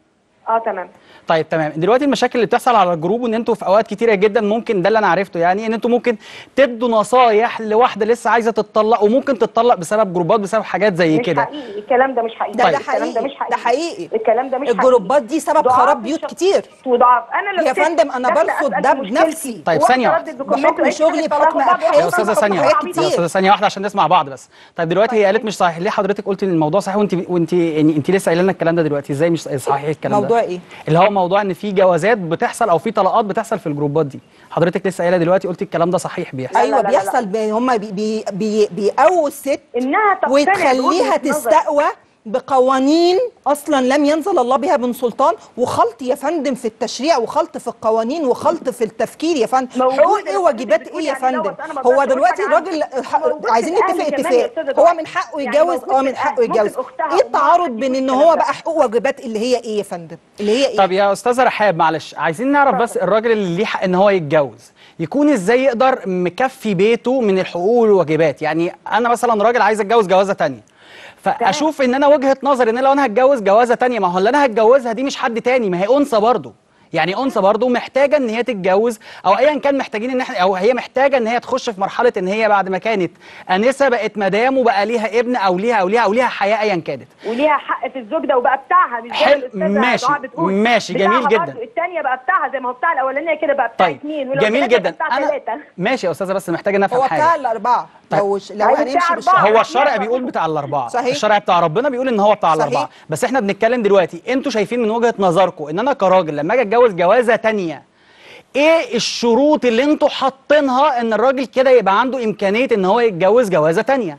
اه تمام طيب تمام دلوقتي المشاكل اللي بتحصل على الجروب وان انتوا في اوقات كتيره جدا ممكن ده اللي انا عرفته يعني ان انتوا ممكن تدوا نصايح لواحده لسه عايزه تتطلق وممكن تتطلق بسبب جروبات بسبب حاجات زي مش كده حقيقي الكلام ده مش حقيقي ده- ده الكلام ده مش حقيقي، ده حقيقي. الكلام ده مش حقيقي الجروبات دي سبب ضعاف خراب بيوت الشخص- كتير وضعاف انا لو يا ست فندم انا داخلة برفض أسأل ده في مشكلتي بنفسي طيب وواحدة ثانيه واحده ردت بكومنت بحكم وقالت شغلي لي بحكم طلاق وبعد حياتي يا استاذه وقت ثانيه طلاق واحده عبيط يا ليه؟ استاذه ثانيه واحده عشان نسمع بعض بس طيب دلوقتي هي قالت مش صحيح ليه حضرتك قلتي ان الموضوع صحيح وانت وانت يعني انت لسه قايله لنا الكلام ده دلوقتي ازاي مش صحيح الكلام ده موضوع ايه اللي هو موضوع ان في جوازات بتحصل او في طلاقات بتحصل في الجروبات دي حضرتك لسه قايله دلوقتي قلتي الكلام ده صحيح بيحصل ايوه لا، لا، لا. بيحصل بي هم بي بي بي بيقووا الست انها تقتنع وتخليها بوجهة نظر. تستقوى بقوانين اصلا لم ينزل الله بها من سلطان وخلط يا فندم في التشريع وخلط في القوانين وخلط في التفكير يا فندم موجود حقوق ايه اللي واجبات حضرتك ايه يا بتقولي عليه فندم دوت، أنا ما هو أقدرش أقول دلوقتي حاجة عنه. الراجل ح- موجود في عايزين الأهل نتفق كمان يا اتفاق أستاذة هو دعاء. من حقه يعني يتجوز موجود اه في من حقه الأهل. ممكن يتجوز أختها ايه وأمها التعارض تدي بين ان الكلام هو ده. بقى حقوق واجبات اللي هي ايه يا فندم اللي هي ايه طب يا استاذه رحاب معلش عايزين نعرف بس الراجل اللي ليه حق ان هو يتجوز يكون ازاي يقدر مكفي بيته من الحقوق والواجبات يعني انا مثلا راجل عايز اتجوز جوازه تانية فاشوف ان انا وجهه نظري ان أنا لو انا هتجوز جوازه تانية ما هو اللي انا هتجوزها دي مش حد تاني ما هي انثى برضه يعني انثى برضه محتاجه ان هي تتجوز او ايا كان محتاجين ان احنا او هي محتاجه ان هي تخش في مرحله ان هي بعد ما كانت انسه بقت مدام وبقى ليها ابن او ليها او ليها او ليها حياه ايا كانت وليها حق في الزوج ده وبقى بتاعها مش زي حلو، الأستاذة ماشي، دعاء بتقول. ماشي، بتاعها جميل جدا. برضه، الثانيه بقى بتاعها زي ما هو بتاع الاولانيه كده بقى بتاع طيب اثنين ولو جميل ثلاثة جدا بتاع انا ثلاثه ماشي يا استاذه بس محتاجه نفهم هو حاجه بتاع الاربعه لو لو أيوة، هنمشي بتاع بالشرع أربعة. هو الشرع بيقول بتاع الاربعه صحيح. الشرع بتاع ربنا بيقول ان هو بتاع صحيح. الاربعه بس احنا بنتكلم دلوقتي انتوا شايفين من وجهه نظركم ان انا كراجل لما اجي اتجوز جوازه تانية ايه الشروط اللي انتوا حاطينها ان الراجل كده يبقى عنده امكانيه ان هو يتجوز جوازه تانية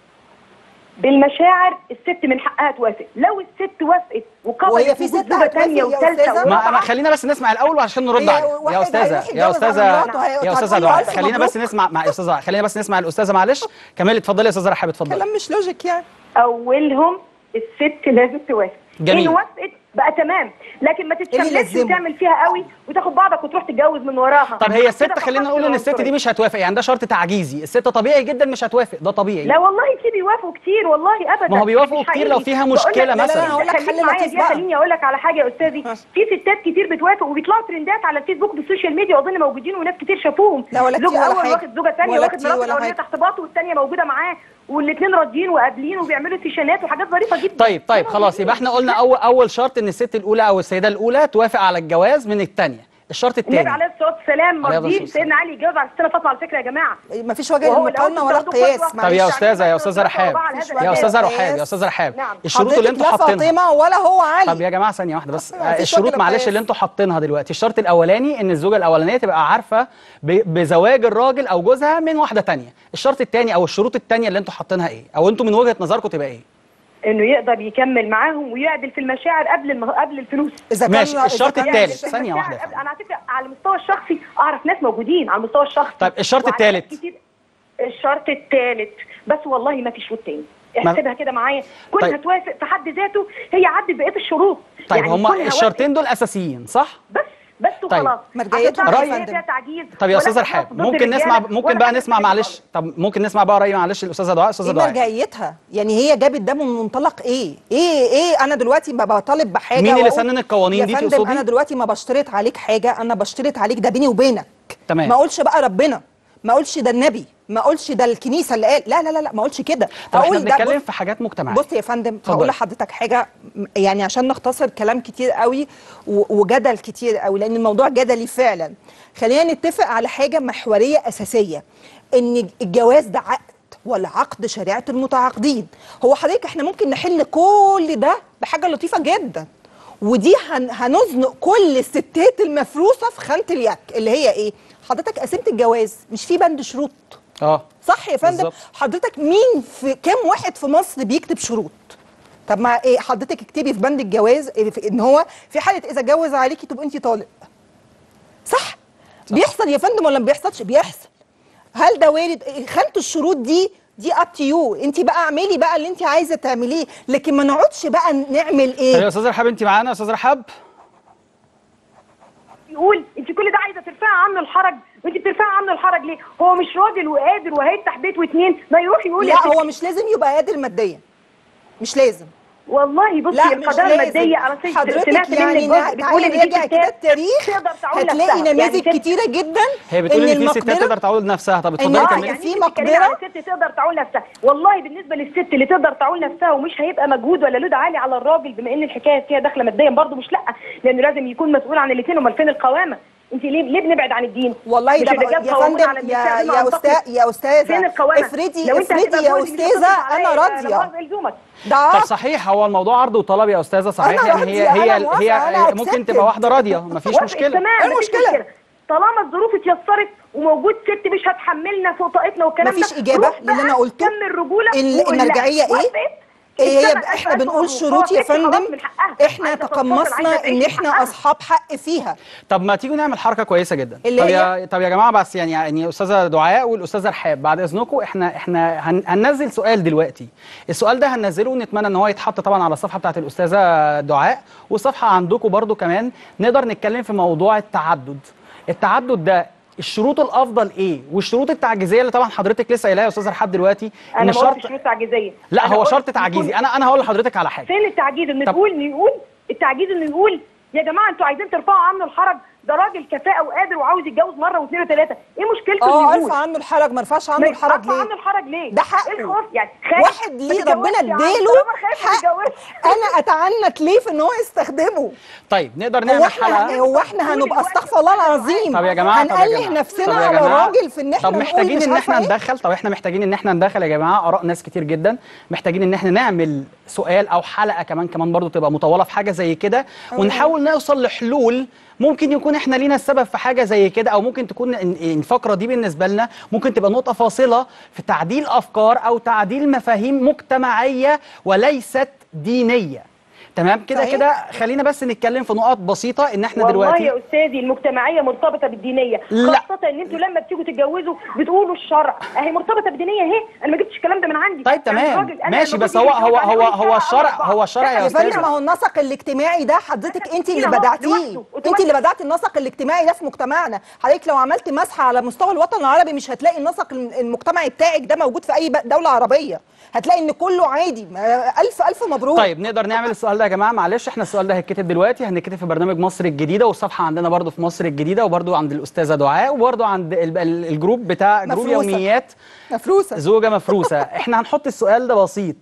بالمشاعر الست من حقها توافق لو الست وافقت وقبلت وهي في وجود ست زوجه هتوافق ثانيه يا وثالثه أستاذة؟ ما ما ورابعه خلينا بس نسمع الاول وعشان نرد هي عليه واحد يا استاذه هيروح يا يتجوز على استاذه مراته، هي- يا استاذه هتقول له دعاء ألف خلينا بس مبروك. نسمع مع يا استاذه خلينا بس نسمع الاستاذه معلش كملي اتفضلي يا استاذه رحاب اتفضلي كلام مش لوجيك يعني اولهم الست لازم توافق جميل. ان وافقت بقى تمام لكن ما اللي تتشملش يلزمه؟ وتعمل فيها قوي وتاخد بعضك وتروح تتجوز من وراها طب هي كده الست خلينا فقدت نقول ان الست دي العنصرية. مش هتوافق يعني ده شرط تعجيزي الست طبيعي جدا مش هتوافق ده طبيعي لا والله في بيوافقوا كتير والله ابدا ما هو بيوافقوا مش كتير لو حقيقي. فيها بقول لك- مشكلة لا، لا، مثلا. لا، هقول لك خليك حل معايا لطيف كده، بقى. خليني اقول لك على حاجه يا استاذي في ستات كتير بتوافق وبيطلعوا ترندات على الفيسبوك بالسوشيال ميديا واظن موجودين وناس كتير شافوهم لا ولا زوج كتير ولا اول حاجة. واخد زوجه ثانيه ولا واخد كتير مراته ولا الاولانيه حاجة. تحت باطه والثانيه موجوده معاه والاثنين راضيين وقابلين وبيعملوا سيشنات وحاجات ظريفه جدا طيب طيب خلاص يبقى احنا قلنا اول اول شرط ان الست الاولى او السيده الاولى توافق على الجواز من الثانيه الشرط النبي الثاني عليه الصلاه والسلام عليه ما الصلاة رضيش سيدنا علي يتجوز على ستنا فاطمه على فكره يا جماعه ما فيش وجه وهو للمقارنه الأول ولا بتاخدوا قياس فتوى. طب معلش. يا استاذه يا يعني استاذه مثلاً رحاب على هذا يا الأساس. استاذه رحاب يا استاذه رحاب نعم. الشروط اللي حضرتك انتوا لا حاطينها فاطمه ولا هو علي طب يا جماعه ثانيه واحده بس ما فيش الشروط وجه معلش للقياس. اللي انتوا حاطينها دلوقتي الشرط الاولاني ان الزوجه الاولانيه تبقى عارفه ب- بزواج الراجل او جوزها من واحده تانية الشرط الثاني او الشروط الثانيه اللي انتوا حاطينها ايه او انتوا من وجهه نظركم تبقى ايه انه يقدر يكمل معاهم ويعدل في المشاعر قبل الم... قبل الفلوس اذا ماشي، كان الشرط إذا كان- الثالث. ثانية المشاعر واحدة يا قبل- انا على فكره على المستوى الشخصي اعرف ناس موجودين على المستوى الشخصي طيب، الشرط وعلى ناس الثالث. كتير- الشرط الثالث بس والله ما في شروط تاني ما- احسبها كده معايا كل طيب. هتوافق في حد ذاته هي عدت بقيه الشروط طيب يعني هما كونها الشرطين دول اساسيين صح بس بس وخلاص مرجعيتها عشان رأي- تعرف إن فيها تعجيز طب يا ولا استاذه تخلص رحاب ضد ممكن نسمع الرجالة ممكن ولا بقى حاجة نسمع تانية معلش خالص. طب ممكن نسمع بقى راي معلش الاستاذه دعاء استاذه ايه دعاء مرجعيتها يعني هي جابت ده من منطلق ايه ايه ايه انا دلوقتي ما بطالب بحاجه مين اللي وأقول- سنن القوانين يا دي فندم تقصدي؟ انا دلوقتي ما بشترط عليك حاجه انا بشترط عليك ده بيني وبينك تمام. ما اقولش بقى ربنا ما اقولش ده النبي ما اقولش ده الكنيسه اللي قال لا لا لا لا ما اقولش كده طب احنا اقول ده بنتكلم بص- في حاجات مجتمعيه بص يا فندم اتفضل. هقول لحضرتك حاجه م- يعني عشان نختصر كلام كتير قوي و- وجدل كتير قوي لان الموضوع جدلي فعلا خلينا نتفق على حاجه محوريه اساسيه ان الجواز ده عقد والعقد شريعه المتعاقدين هو حضرتك احنا ممكن نحل كل ده بحاجه لطيفه جدا ودي هن هنزنق كل الستات المفروسه في خانه اليك اللي هي ايه حضرتك قسمت الجواز مش في بند شروط اه صح يا فندم بالظبط. حضرتك مين في كام واحد في مصر بيكتب شروط طب ما ايه حضرتك اكتبي في بند الجواز إيه في ان هو في حاله اذا جوز عليكي تبقى انت طالق صح؟, صح بيحصل يا فندم ولا ما بيحصلش بيحصل هل ده وارد إيه خانه الشروط دي دي اب تو يو انت بقى اعملي بقى اللي انت عايزه تعمليه لكن ما نقعدش بقى نعمل طب يا ايه استاذه رحاب انت معانا يا استاذه رحاب يقول انت كل ده عايزه ترفعي عنه الحرج وانت بترفعي عنه الحرج ليه هو مش راجل وقادر وهيفتح بيت واثنين ما يروح يقول يا لا ستي هو مش لازم يبقى قادر ماديا مش لازم والله بصي لا مش القضايا لازم الماديه على سمعت حضرتك منك يعني جزء نا- بتقول تعالي ان في نرجع كده ستات التاريخ تقدر تعول هتلاقي نفسها. نماذج ست- كتيره جدا هي بتقول ان في ست المقدرة- تقدر تعود نفسها طب اتفضلي إن- كملي يعني في في مقدره مقدرة على ست تقدر تعول نفسها والله بالنسبه للست اللي تقدر تعول نفسها ومش هيبقى مجهود ولا لود عالي على الراجل بما ان الحكايه فيها دخله ماديا برضه مش لا لانه لازم يكون مسؤول عن الاثنين امال فين القوامه انت ليه ليه بنبعد عن الدين والله مش ده الرجال بقى- يا قوامون فندم على يا النساء بما يا أعتقد. استاذ يا استاذه فين القوامه افرضي لو انت افرضي هتبقى يا جوزك مش استاذه هتصرف انا عليا راضيه لغاية يلزمك ده طب صحيح هو الموضوع عرض وطلب يا استاذه صحيح أنا يعني هي راضية، هي أنا موافقة، هي أنا ممكن accepted. تبقى واحده راضيه مفيش وافق مشكله تمام إيه مفيش المشكلة؟ مشكلة. طالما الظروف اتيسرت وموجود ست مش هتحملنا فوق طاقتنا والكلام ده مفيش إجابة روح بقى للي أنا قلته. كم الرجوله ال- وقول لا. المرجعية إيه؟ وافقت. إيه هي السبب احنا أساس بنقول وخلاص. شروط يا ست خلاص فندم من حقها. احنا عايزة تنفصل، تقمصنا عايزة ان تعيش احنا حقها. اصحاب حق فيها طب ما تيجوا نعمل حركه كويسه جدا اللي طب هي؟ يا طب يا جماعه بس يعني يعني استاذه دعاء والاستاذه رحاب بعد اذنكم احنا احنا هن هننزل سؤال دلوقتي السؤال ده هننزله ونتمنى ان هو يتحط طبعا على الصفحه بتاعت الاستاذه دعاء والصفحه عندكم برضو كمان نقدر نتكلم في موضوع التعدد التعدد ده الشروط الافضل ايه والشروط التعجيزيه اللي طبعا حضرتك لسه قايلاها يا استاذه رحاب دلوقتي انا ان ما شرط قلتش شروط تعجيزيه لا أنا هو قلت شرط يكون- تعجيزي انا انا هقول لحضرتك على حاجه فين التعجيز ان طب- نقول نقول التعجيز ان نقول يا جماعه انتوا عايزين ترفعوا عنه الحرج ده راجل كفاءه وقادر وعاوز يتجوز مره واثنين وثلاثه ايه مشكلته اه إنه يقول؟ ارفع عنه الحرج ما ارفعش عنه ما الحرج ارفع ليه عنه الحرج ليه؟ ده حقه. ايه الخوف يعني خايف واحد ما ليه تتجوزش ربنا يا عم، اديله طالما خايف ما حق تتجوزش. انا اتعنت ليه في ان هو يستخدمه طيب نقدر هو نعمل احنا حلقه هو احنا هنبقى استغفر الله العظيم طب يا جماعه طب يا هنأله جماعة. نفسنا طب يا على جماعة. راجل في ان احنا طب نقول محتاجين مش ان عارفة احنا إيه؟ ندخل طب احنا محتاجين ان احنا ندخل يا جماعه اراء ناس كتير جدا محتاجين ان احنا نعمل سؤال او حلقه كمان كمان برضو تبقى مطوله في حاجه زي كده ونحاول نوصل لحلول ممكن يكون احنا لينا السبب في حاجه زي كده او ممكن تكون ال- الفقره دي بالنسبه لنا ممكن تبقى نقطه فاصله في تعديل افكار او تعديل مفاهيم مجتمعيه وليست دينيه تمام كده صحيح. كده خلينا بس نتكلم في نقط بسيطه ان احنا والله دلوقتي يا استاذي المجتمعيه مرتبطه بالدينيه لا. خاصه ان انتوا لما بتيجوا تتجوزوا بتقولوا الشرع اهي مرتبطه بالدينيه اهي انا ما جبتش الكلام ده من عندي طيب يعني تمام راجل، أنا ماشي لما بس كنت هو بتجوز هو عن هو أول هو ساعة الشرع أربعة. هو الشرع يا يا فندم استاذ ما هو النسق الاجتماعي ده حضرتك انت اللي أهو، بدعتيه لوحده، انت اللي بدعتي النسق الاجتماعي ده في مجتمعنا حضرتك لو عملت مسح على مستوى الوطن العربي مش هتلاقي النسق المجتمعي بتاعك ده موجود في اي ب- دوله عربيه هتلاقي ان كله عادي ما- الف الف مبروك طيب نقدر نعمل السؤال ده يا جماعه معلش احنا السؤال ده هيتكتب دلوقتي هنكتب في برنامج مصر الجديده والصفحه عندنا برضو في مصر الجديده وبرضو عند الاستاذه دعاء وبرضو عند ال- ال- الجروب بتاع جروب مفروسة. يوميات مفروسه زوجه مفروسه احنا هنحط السؤال ده بسيط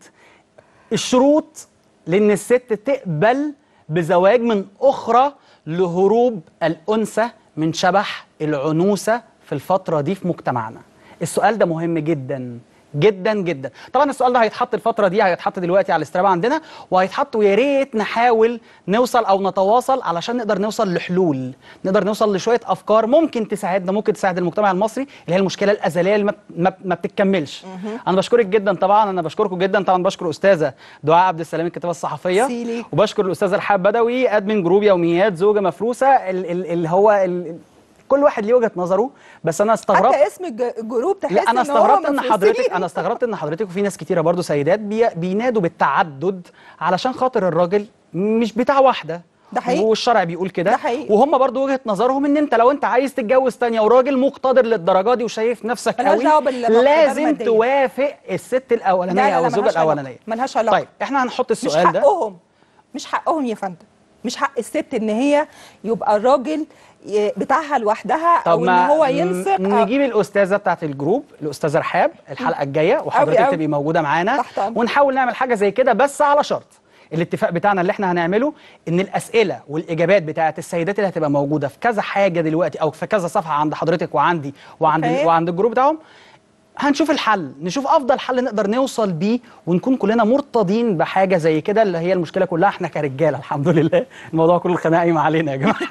الشروط لان الست تقبل بزواج من اخرى لهروب الانثى من شبح العنوسه في الفتره دي في مجتمعنا السؤال ده مهم جدا جدا جدا طبعا السؤال ده هيتحط الفتره دي هيتحط دلوقتي على الاسترابه عندنا وهيتحط ويا ريت نحاول نوصل او نتواصل علشان نقدر نوصل لحلول نقدر نوصل لشويه افكار ممكن تساعدنا ممكن تساعد المجتمع المصري اللي هي المشكله الازليه اللي ما, ما, ما بتكملش انا بشكرك جدا طبعا انا بشكركم جدا طبعا بشكر استاذه دعاء عبد السلام الكاتبه الصحفيه سيلي. وبشكر الاستاذه رحاب بدوي ادمن جروب يوميات زوجه مفروسه ال- ال- اللي هو ال- كل واحد ليه وجهه نظره بس انا استغربت حتى اسم الج- الجروب تحس لا انا إن هو استغربت ان مفروسين. حضرتك انا استغربت ان حضرتك وفي ناس كتيره برضو سيدات بي بينادوا بالتعدد علشان خاطر الراجل مش بتاع واحده ده حقيقي. والشرع بيقول كده ده حقيقي. وهم برضو وجهه نظرهم ان انت لو انت عايز تتجوز تانية وراجل مقتدر للدرجه دي وشايف نفسك ملهاش قوي دعوة بالمقدار لازم المادية. توافق الست لا الاولانيه لا او لا الزوجه ملهاش علاقة. الاولانيه ملهاش علاقه طيب احنا هنحط مش السؤال ده حقهم مش حقهم يا فندم مش حق الست ان هي يبقى الراجل ي- بتاعها لوحدها طب او ان ما هو م- ينفق أو- نجيب الاستاذه بتاعت الجروب الاستاذه رحاب الحلقه الجايه وحضرتك أوي. تبقي موجوده معانا تحت أمرك. ونحاول نعمل حاجه زي كده بس على شرط الاتفاق بتاعنا اللي احنا هنعمله ان الاسئله والاجابات بتاعت السيدات اللي هتبقى موجوده في كذا حاجه دلوقتي او في كذا صفحه عند حضرتك وعندي وعند أوكي. وعند الجروب بتاعهم هنشوف الحل نشوف افضل حل نقدر نوصل بيه ونكون كلنا مرتضين بحاجه زي كده اللي هي المشكله كلها احنا كرجاله الحمد لله الموضوع كله الخناقه قايمه علينا يا جماعه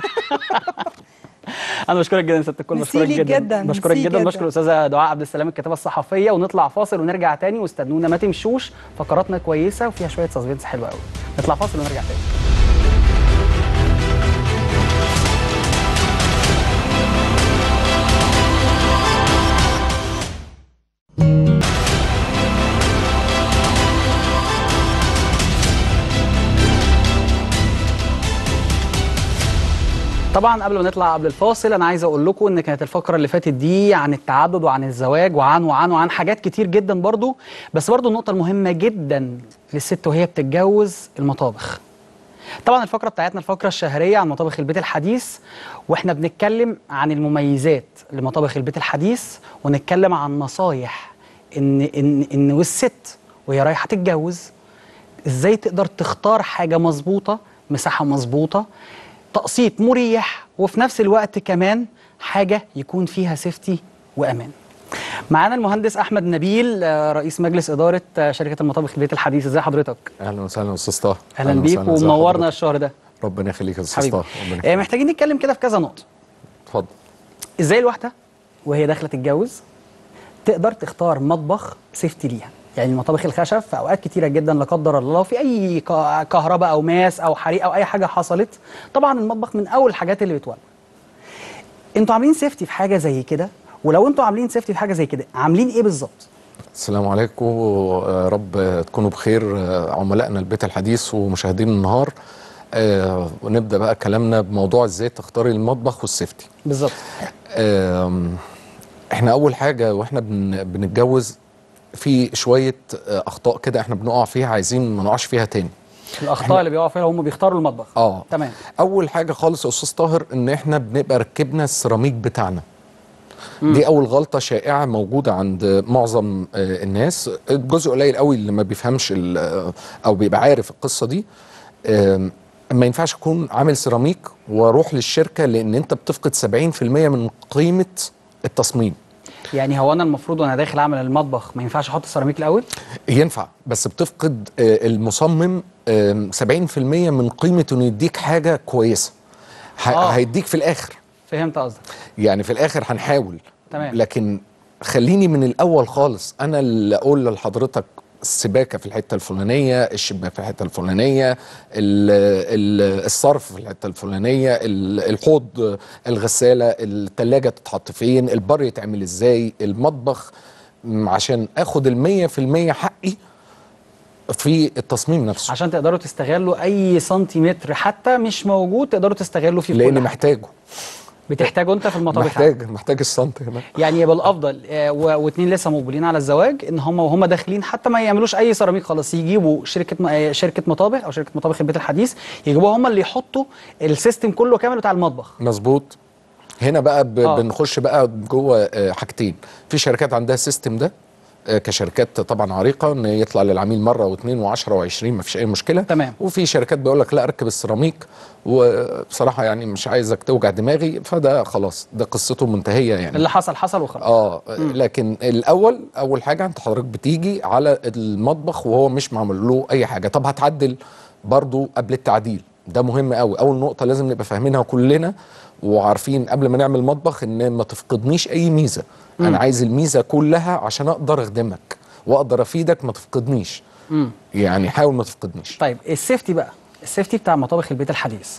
انا بشكرك جدا يا ست الكل ميرسي بشكرك ليك جدا جدا، بشكرك ميرسي جدا جدا. بشكر الاستاذه دعاء عبد السلام الكاتبه الصحفيه ونطلع فاصل ونرجع تاني واستنونا ما تمشوش فقراتنا كويسه وفيها شويه سسبنس حلوه قوي نطلع فاصل ونرجع تاني طبعا قبل ما نطلع قبل الفاصل انا عايز اقول لكم ان كانت الفقره اللي فاتت دي عن التعدد وعن الزواج وعن وعن وعن حاجات كتير جدا برضو بس برضو النقطه المهمه جدا للست وهي بتتجوز المطابخ طبعا الفقره بتاعتنا الفقره الشهريه عن مطابخ البيت الحديث واحنا بنتكلم عن المميزات لمطابخ البيت الحديث ونتكلم عن نصايح ان ان ان والست وهي رايحه تتجوز ازاي تقدر تختار حاجه مظبوطه مساحه مظبوطه تقسيط مريح وفي نفس الوقت كمان حاجه يكون فيها سيفتي وامان معانا المهندس احمد نبيل آه، رئيس مجلس اداره آه، شركه المطابخ البيت الحديث ازي حضرتك اهلا وسهلا استاذ طه اهلا بيك وسهلا، ازي ومنورنا حضرتك؟ الشهر ده ربنا يخليك يا استاذ حبيبي طه ربنا آه، يخليك محتاجين نتكلم كده في كذا نقطه اتفضل ازاي الواحده وهي داخله تتجوز تقدر تختار مطبخ سيفتي ليها يعني المطابخ الخشب في اوقات كتيره جدا لا قدر الله لو في اي ك- كهرباء او ماس او حريق او اي حاجه حصلت طبعا المطبخ من اول الحاجات اللي بتولع انتوا عاملين سيفتي في حاجه زي كده ولو انتوا عاملين سيفتي في حاجه زي كده عاملين ايه بالظبط السلام عليكم يا رب تكونوا بخير آه، عملائنا البيت الحديث ومشاهدين النهار آه، ونبدا بقى كلامنا بموضوع ازاي تختاري المطبخ والسيفتي بالظبط آم، احنا اول حاجه واحنا بن بنتجوز في شويه آه، اخطاء كده احنا بنقع فيها عايزين ما نقعش فيها تاني الاخطاء اللي بيقعوا فيها هم بيختاروا المطبخ اه تمام اول حاجه خالص يا استاذ طاهر ان احنا بنبقى ركبنا السيراميك بتاعنا دي اول غلطه شائعه موجوده عند معظم آه، الناس الجزء قليل قوي اللي ما بيفهمش ال- آه، او بيبقى عارف القصه دي آم، ما ينفعش اكون عامل سيراميك واروح للشركه لان انت بتفقد 70% من قيمه التصميم يعني هو انا المفروض وانا داخل اعمل المطبخ ما ينفعش احط السيراميك الاول ينفع بس بتفقد آه، المصمم آم، 70% من قيمه انه يديك حاجه كويسه ه- آه. هيديك في الاخر فهمت قصدك يعني في الاخر هنحاول تمام. لكن خليني من الاول خالص انا اللي اقول لحضرتك السباكه في الحته الفلانيه الشباك في الحته الفلانيه ال- ال- الصرف في الحته الفلانيه ال- الحوض الغساله الثلاجه تتحط فين البر يتعمل ازاي المطبخ م، عشان اخد المية في المية حقي في التصميم نفسه عشان تقدروا تستغلوا اي سنتيمتر حتى مش موجود تقدروا تستغلوا فيه لان كل حاجة. محتاجه بتحتاجه انت في المطابخ محتاج محتاج السنت هنا يعني يبقى الافضل آه، و- واتنين لسه مقبلين على الزواج ان هم وهم داخلين حتى ما يعملوش اي سيراميك خالص يجيبوا شركه م- آه، شركه مطابخ او شركه مطابخ البيت الحديث يجيبوها هم اللي يحطوا السيستم كله كامل بتاع المطبخ مظبوط هنا بقى ب... آه. بنخش بقى جوه آه، حاجتين في شركات عندها السيستم ده آه، كشركات طبعا عريقه ان يطلع للعميل مره واثنين وعشرة وعشرين ما فيش اي مشكله تمام وفي شركات بيقول لك لا اركب السيراميك وبصراحه يعني مش عايزك توجع دماغي فده خلاص ده قصته منتهيه يعني اللي حصل حصل وخلاص اه لكن الاول اول حاجه انت حضرتك بتيجي على المطبخ وهو مش معمول له اي حاجه طب هتعدل برضو قبل التعديل ده مهم قوي اول نقطه لازم نبقى فاهمينها كلنا وعارفين قبل ما نعمل مطبخ ان ما تفقدنيش اي ميزه مم. انا عايز الميزه كلها عشان اقدر اخدمك واقدر افيدك ما تفقدنيش مم. يعني حاول ما تفقدنيش طيب السيفتي بقى السيفتي بتاع مطابخ البيت الحديث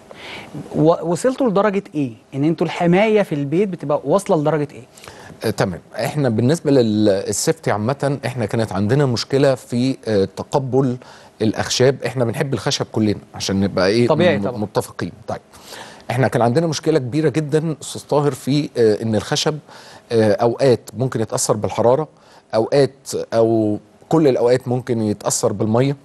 و- وصلتوا لدرجه ايه ان انتوا الحمايه في البيت بتبقى واصله لدرجه ايه آه، تمام احنا بالنسبه للسيفتي عامه احنا كانت عندنا مشكله في آه، تقبل الاخشاب احنا بنحب الخشب كلنا عشان نبقى ايه طبيعي م- طبعا. متفقين طيب احنا كان عندنا مشكله كبيره جدا استاذ طاهر في آه، ان الخشب آه، اوقات ممكن يتاثر بالحراره اوقات او كل الاوقات ممكن يتاثر بالميه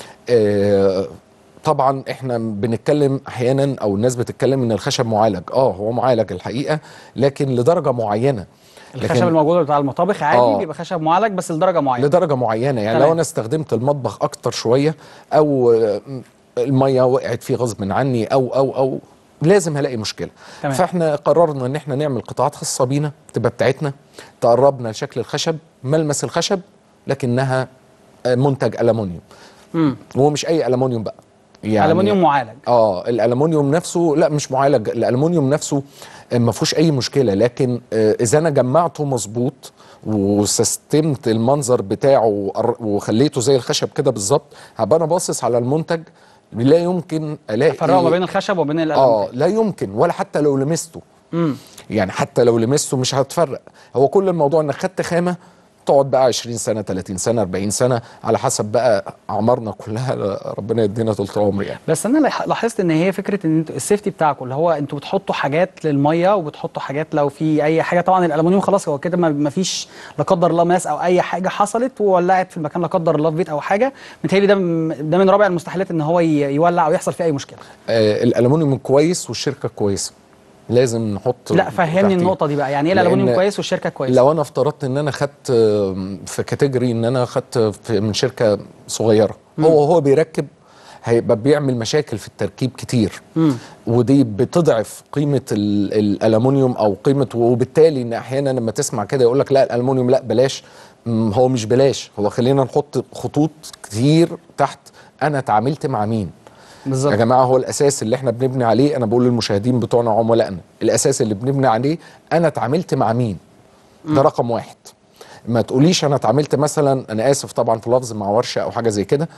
آه، طبعا احنا بنتكلم احيانا او الناس بتتكلم ان الخشب معالج اه هو معالج الحقيقه لكن لدرجه معينه الخشب الموجود بتاع المطابخ عادي آه. بيبقى خشب معالج بس لدرجه معينه لدرجه معينه يعني تمام. لو انا استخدمت المطبخ اكتر شويه او آه، الميه وقعت فيه غصب عني او او او لازم هلاقي مشكله تمام. فاحنا قررنا ان احنا نعمل قطاعات خاصه بينا تبقى بتاعتنا تقربنا لشكل الخشب ملمس الخشب لكنها آه، منتج المونيوم امم وهو مش اي المونيوم بقى يعني ألمونيوم معالج اه الالومنيوم نفسه لا مش معالج الالومنيوم نفسه آه، ما فيهوش اي مشكله لكن آه، اذا انا جمعته مظبوط وسستمت المنظر بتاعه وقر- وخليته زي الخشب كده بالظبط هبقى انا باصص على المنتج لا يمكن الاقي فرقوا ما بين الخشب وبين الالومنيوم اه لا يمكن ولا حتى لو لمسته امم يعني حتى لو لمسته مش هتفرق هو كل الموضوع انك خدت خامه تقعد بقى 20 سنه 30 سنه 40 سنه على حسب بقى اعمارنا كلها ربنا يدينا طول العمر يعني بس انا لاح- لاحظت ان هي فكره ان انتوا السيفتي بتاعكم اللي هو انتوا بتحطوا حاجات للميه وبتحطوا حاجات لو في اي حاجه طبعا الالومنيوم خلاص هو كده ما- ما فيش لا قدر الله ماس او اي حاجه حصلت وولعت في المكان لا قدر الله في بيت او حاجه متهيألي ده م- ده من رابع المستحيلات ان هو ي- يولع او يحصل فيه اي مشكله آه الالومنيوم كويس والشركه كويسه لازم نحط لا فهمني تحتيه. النقطه دي بقى يعني ايه الالومنيوم لأن كويس والشركه كويسه لو انا افترضت ان انا خدت آم، في كاتيجوري ان انا خدت في- من شركه صغيره هو هو بيركب هيبقى بيعمل مشاكل في التركيب كتير مم. ودي بتضعف قيمه ال- الالومنيوم او قيمه وبالتالي ان احيانا لما تسمع كده يقول لك لا الالومنيوم لا بلاش مم، هو مش بلاش هو خلينا نحط خطوط كتير تحت انا اتعاملت مع مين بالظبط يا جماعه هو الاساس اللي احنا بنبني عليه انا بقول للمشاهدين بتوعنا عملائنا الاساس اللي بنبني عليه انا اتعاملت مع مين ده رقم واحد ما تقوليش انا اتعاملت مثلا انا اسف طبعا في اللفظ مع ورشه او حاجه زي كده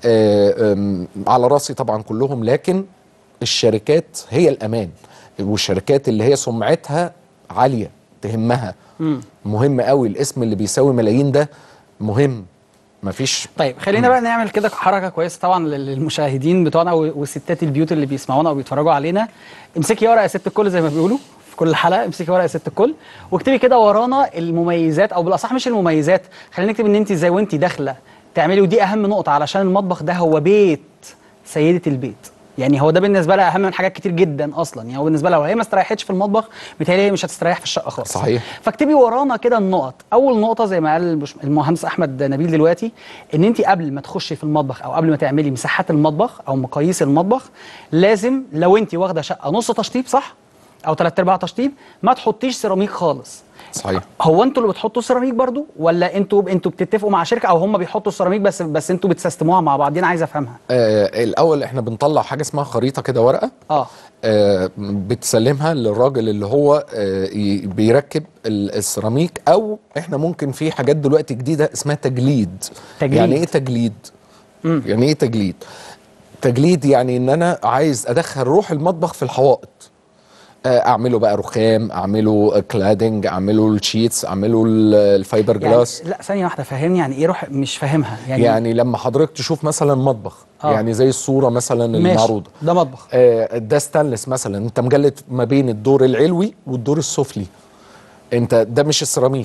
آه، آم، على راسي طبعا كلهم لكن الشركات هي الامان والشركات اللي هي سمعتها عاليه تهمها مم. مهم قوي الاسم اللي بيساوي ملايين ده مهم مفيش طيب خلينا بقى نعمل كده حركه كويسه طبعا لل- للمشاهدين بتوعنا و- وستات البيوت اللي بيسمعونا او بيتفرجوا علينا امسكي ورقه يا ست الكل زي ما بيقولوا في كل حلقه امسكي ورقه يا ست الكل واكتبي كده ورانا المميزات او بالاصح مش المميزات خلينا نكتب ان انت زي وانت داخله تعملي ودي اهم نقطه علشان المطبخ ده هو بيت سيده البيت يعني هو ده بالنسبه لها اهم من حاجات كتير جدا اصلا يعني هو بالنسبه لها لو هي ما استريحتش في المطبخ بتهيألي هي مش هتستريح في الشقه خالص صحيح فاكتبي ورانا كده النقط اول نقطه زي ما قال البش- المهندس احمد نبيل دلوقتي ان انت قبل ما تخشي في المطبخ او قبل ما تعملي مساحات المطبخ او مقاييس المطبخ لازم لو انت واخده شقه نص تشطيب صح او ثلاث ارباع تشطيب ما تحطيش سيراميك خالص صحيح هو انتوا اللي بتحطوا السيراميك برضو ولا انتوا انتوا بتتفقوا مع شركه او هم بيحطوا السيراميك بس بس انتوا بتسيستموها مع بعض دي انا عايز افهمها آه الاول احنا بنطلع حاجه اسمها خريطه كده ورقه اه آه بتسلمها للراجل اللي هو آه ي- بيركب ال- السيراميك او احنا ممكن في حاجات دلوقتي جديده اسمها تجليد تجليد. يعني ايه تجليد مم. يعني ايه تجليد تجليد يعني ان انا عايز ادخل روح المطبخ في الحوائط آه، اعمله بقى رخام اعمله كلادنج اعمله الشيتس اعمله ال- الفايبر يعني جلاس لا ثانيه واحده فهمني يعني ايه روح مش فاهمها يعني, يعني لما حضرتك تشوف مثلا مطبخ آه. يعني زي الصوره مثلا ماشي. المعروضه ده مطبخ آه، ده ستانلس مثلا انت مجلد ما بين الدور العلوي والدور السفلي انت ده مش السيراميك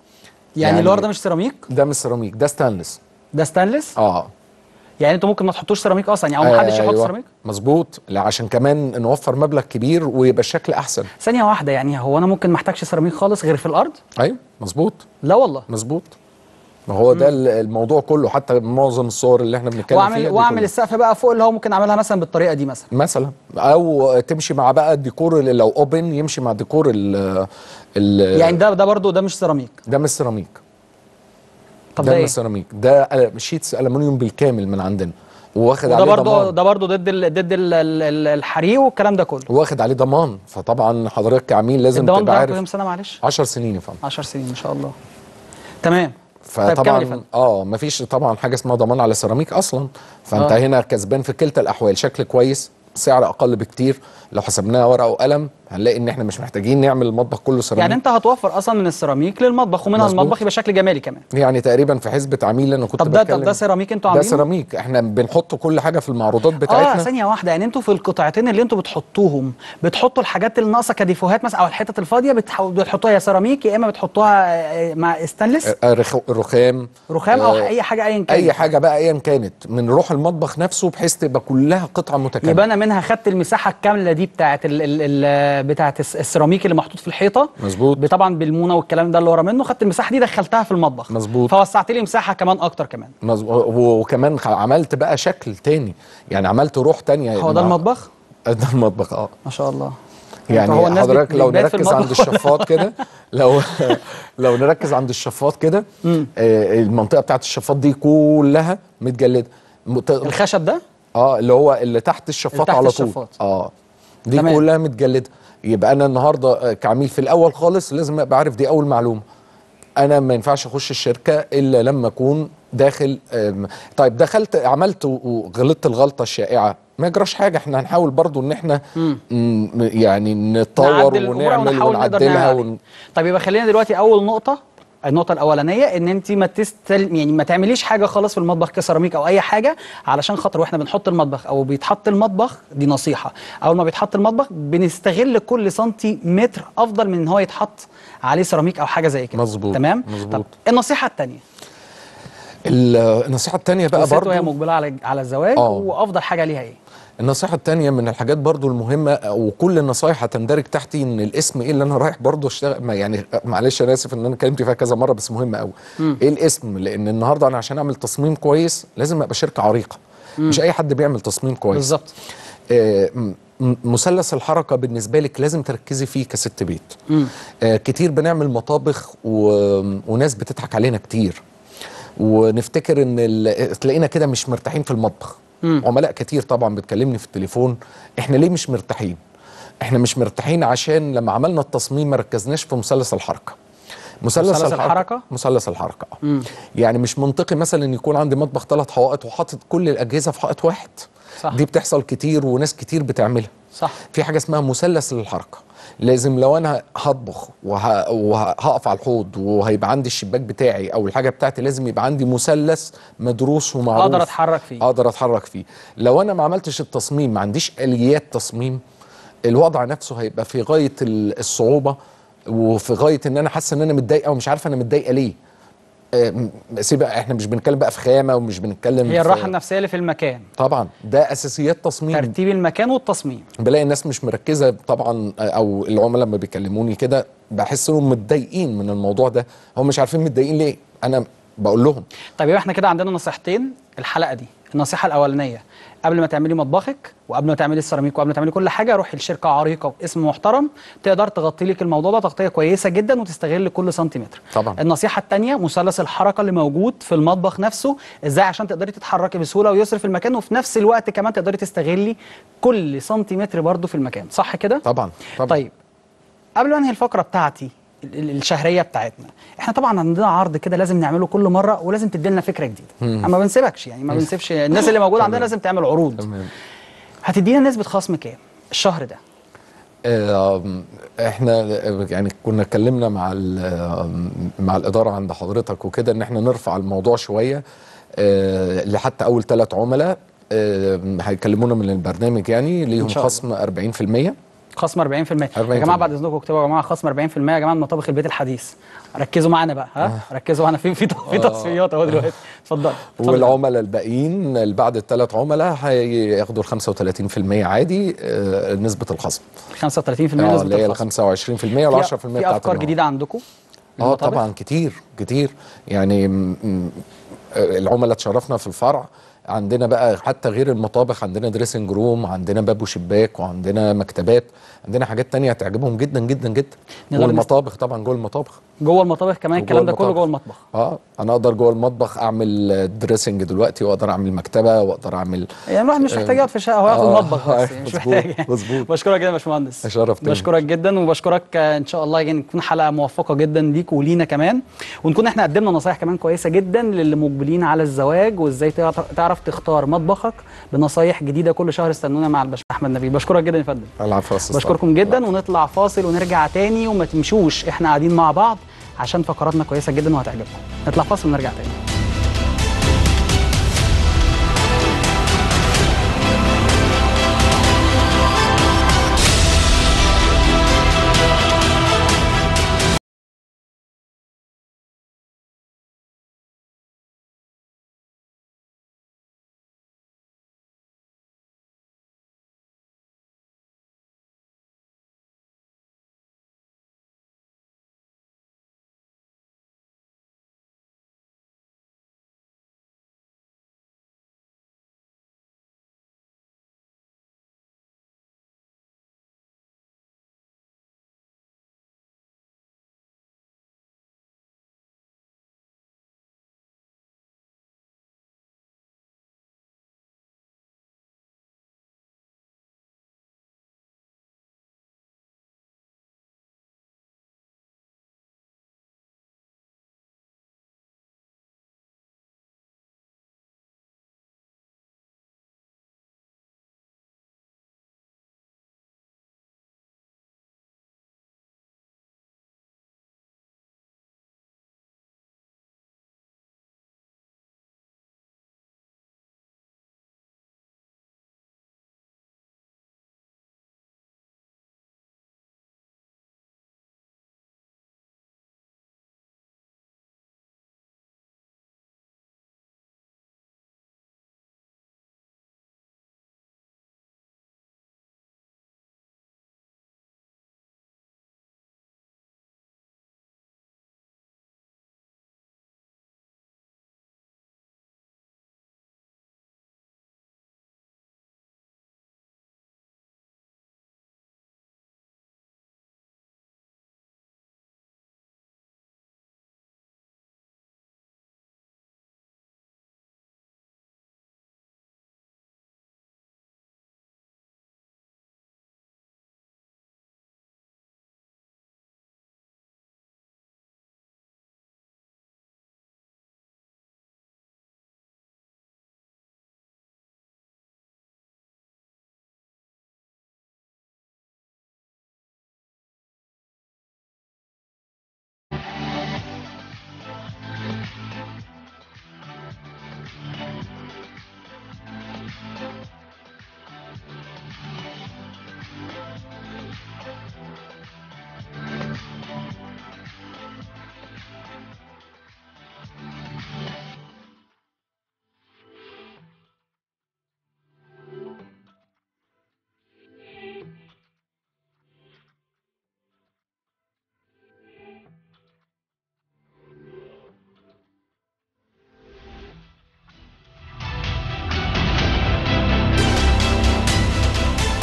يعني اللي ورا ده مش سيراميك ده مش سيراميك ده ستانلس ده ستانلس اه يعني انتوا ممكن ما تحطوش سيراميك اصلا يعني او ما حدش يحط أيوة. سيراميك مظبوط لا عشان كمان نوفر مبلغ كبير ويبقى الشكل احسن ثانيه واحده يعني هو انا ممكن ما احتاجش سيراميك خالص غير في الارض ايوه مظبوط لا والله مظبوط ما هو ده ال- الموضوع كله حتى معظم الصور اللي احنا بنتكلم فيها واعمل دي واعمل كلها. السقف بقى فوق اللي هو ممكن اعملها مثلا بالطريقه دي مثلا مثلا او تمشي مع بقى الديكور اللي لو اوبن يمشي مع ديكور ال ال يعني ده ده برضو ده مش سيراميك ده مش سيراميك طب ده ده مش ايه سيراميك ده أل- شيتس الومنيوم بالكامل من عندنا واخد وده عليه برضو ضمان ده برضو ضد ال ضد ال ال ال الحريق والكلام ده كله واخد عليه ضمان فطبعا حضرتك كعميل لازم الضمان تبقى بتاعكم كام عارف سنه معلش 10 سنين يا فندم 10 سنين ما شاء الله تمام طيب كمل يا فطبعا فندم. اه مفيش طبعا حاجه اسمها ضمان على سيراميك اصلا فانت آه. آه. هنا كسبان في كلتا الاحوال شكل كويس سعر اقل بكتير لو حسبناها ورقه وقلم هنلاقي ان احنا مش محتاجين نعمل المطبخ كله سيراميك يعني انت هتوفر اصلا من السيراميك للمطبخ ومنها مظبوط. المطبخ يبقى شكل جمالي كمان يعني تقريبا في حسبه عميل انا كنت طب ده بتكلم طب ده سيراميك انتوا ده عاملينه سيراميك احنا بنحط كل حاجه في المعروضات اه بتاعتنا ثانيه واحده يعني انتوا في القطعتين اللي انتوا بتحطوهم بتحطوا الحاجات اللي ناقصه كديفوهات مثلا او الحتت الفاضيه بتحو- بتحطوها يا سيراميك يا اما بتحطوها آه، مع استانلس آه، رخ- رخام رخام او آه، اي حاجه ايا كان اي حاجه بقى ايا كانت من روح المطبخ نفسه بحيث تبقى كلها قطعه متكامله يبقى انا منها خدت المساحه الكامله دي بتاعه ال ال ال بتاعه الس- السيراميك اللي محطوط في الحيطه مظبوط طبعا بالمونه والكلام ده اللي ورا منه خدت المساحه دي دخلتها في المطبخ مظبوط فوسعت لي مساحه كمان اكتر كمان مظبوط و- وكمان خ- عملت بقى شكل تاني يعني عملت روح تانية هو ده مع- المطبخ ده المطبخ اه ما شاء الله يعني هو الناس حضرتك بت- لو بتبات في نركز عند المطبخ ولا؟ الشفاط كده لو لو نركز عند الشفاط كده آه المنطقه بتاعت الشفاط دي كلها متجلده مت- الخشب ده اه اللي هو اللي تحت الشفاط اللي تحت على طول الشفاط. اه دي تمام. كلها متجلده يبقى انا النهارده آه، كعميل في الاول خالص لازم ابقى عارف دي اول معلومه انا ما ينفعش اخش الشركه الا لما اكون داخل آم، طيب دخلت عملت و- وغلطت الغلطه الشائعه ما يجراش حاجه احنا هنحاول برضو ان احنا م- يعني نتطور نعدل الأمور ونعمل ونحاول نقدر ونعدلها نعمل ون... طيب يبقى خلينا دلوقتي اول نقطه النقطة الأولانية إن أنت ما تستل يعني ما تعمليش حاجة خالص في المطبخ كسيراميك أو أي حاجة علشان خاطر واحنا بنحط المطبخ أو بيتحط المطبخ دي نصيحة أول ما بيتحط المطبخ بنستغل كل سنتيمتر أفضل من إن هو يتحط عليه سيراميك أو حاجة زي كده مظبوط تمام مظبوط. طب النصيحة التانية ال- النصيحه الثانيه بقى الست برضو وهي مقبلة على على الزواج آه. وأفضل حاجة ليها إيه؟ النصيحة التانية من الحاجات برضو المهمة وكل النصايح هتندرج تحتي ان الاسم ايه اللي انا رايح برضو اشتغل ما يعني معلش انا اسف ان انا اتكلمت فيها كذا مرة بس مهمة قوي مم. ايه الاسم لان النهاردة انا عشان اعمل تصميم كويس لازم ابقى شركة عريقة مم. مش اي حد بيعمل تصميم كويس بالظبط آه م- م- مثلث الحركة بالنسبة لك لازم تركزي فيه كست بيت مم. آه كتير بنعمل مطابخ و... وناس بتضحك علينا كتير ونفتكر ان ال... تلاقينا كده مش مرتاحين في المطبخ مم. عملاء كتير طبعا بتكلمني في التليفون احنا ليه مش مرتاحين احنا مش مرتاحين عشان لما عملنا التصميم ما ركزناش في مثلث الحركه مثلث الحركة؟ مثلث الحركه آه. مم. يعني مش منطقي مثلا ان يكون عندي مطبخ ثلاث حوائط وحاطط كل الاجهزه في حائط واحد صح. دي بتحصل كتير وناس كتير بتعملها صح في حاجه اسمها مثلث للحركه لازم لو انا هطبخ وه- وهقف على الحوض وهيبقى عندي الشباك بتاعي او الحاجه بتاعتي لازم يبقى عندي مثلث مدروس ومعروف أقدر أتحرك فيه اقدر اتحرك فيه لو انا ما عملتش التصميم ما عنديش اليات تصميم الوضع نفسه هيبقى في غايه ال- الصعوبه وفي غايه ان انا حاسه ان انا متضايقه ومش عارفه انا متضايقه ليه آه، م- سيبقى احنا مش بنتكلم بقى في خامه ومش بنتكلم هي في- الراحة النفسية اللي في المكان طبعا ده اساسيات تصميم ترتيب المكان والتصميم بلاقي الناس مش مركزه طبعا او العملاء لما بيكلموني كده بحس انهم متضايقين من الموضوع ده هم مش عارفين متضايقين ليه انا بقول لهم طيب يبقى احنا كده عندنا نصيحتين الحلقه دي النصيحه الاولانيه قبل ما تعملي مطبخك وقبل ما تعملي السيراميك وقبل ما تعملي كل حاجه روحي لشركه عريقه باسم محترم تقدر تغطي لك الموضوع ده تغطيه كويسه جدا وتستغل كل سنتيمتر طبعا النصيحه الثانيه مثلث الحركه اللي موجود في المطبخ نفسه ازاي عشان تقدري تتحركي بسهوله ويسر في المكان وفي نفس الوقت كمان تقدري تستغلي كل سنتيمتر برضو في المكان صح كده طبعا طبعا طيب قبل ما انهي الفقره بتاعتي ال- ال- الشهريه بتاعتنا احنا طبعا عندنا عرض كده لازم نعمله كل مره ولازم تدي لنا فكره جديده مم. اما بنسيبكش يعني ما بنسيبش الناس اللي موجوده عندنا لازم تعمل عروض تمام هتدينا نسبه خصم كام الشهر ده آم، احنا يعني كنا اتكلمنا مع ال- مع الاداره عند حضرتك وكده ان احنا نرفع الموضوع شويه آه، لحتى اول ثلاث عملاء آم، هيكلمونا من البرنامج يعني ليهم إن شاء الله. خصم 40% خصم 40% 40%. يا جماعه بعد اذنكم اكتبوا يا جماعه خصم 40% يا جماعه من مطابخ البيت الحديث ركزوا معانا بقى ها ركزوا معانا في في في آه. تصفيات اهو دلوقتي اتفضل اتفضل. والعملاء الباقيين اللي بعد الثلاث عملاء هياخدوا ال 35% عادي آه، نسبه الخصم 35% اه نسبه اللي هي ال الخصم 25% وال 10% في- في بتاعت افكار النهار. جديده عندكم اه للمطابخ؟ طبعا كتير كتير يعني م- م- العملاء اتشرفنا في الفرع عندنا بقى حتى غير المطابخ عندنا دريسنج روم عندنا باب وشباك وعندنا مكتبات عندنا حاجات تانية هتعجبهم جدا جدا جدا نقدر والمطابخ طبعا جوه المطابخ جوه المطابخ كمان وجوه الكلام ده كله المطابخ. جوه المطبخ اه انا اقدر جوه المطبخ اعمل دريسنج دلوقتي واقدر اعمل مكتبه واقدر اعمل يعني الواحد مش محتاج يقعد في شقه هو يقعد في آه، المطبخ بس يعني مش مظبوط، محتاج مظبوط بشكرك جدا يا باشمهندس اشرفتني بشكرك جدا وبشكرك آه، ان شاء الله يعني تكون حلقه موفقه جدا ليك ولينا كمان ونكون احنا قدمنا نصايح كمان كويسه جدا للي مقبلين على الزواج وازاي تعرف تعرف تختار مطبخك بنصايح جديده كل شهر استنونا مع الباشا احمد نبيل بشكرك جدا يا فندم العفو يا أستاذ بشكركم جدا ونطلع فاصل ونرجع تاني وما تمشوش احنا قاعدين مع بعض عشان فقراتنا كويسه جدا وهتعجبكم نطلع فاصل ونرجع تاني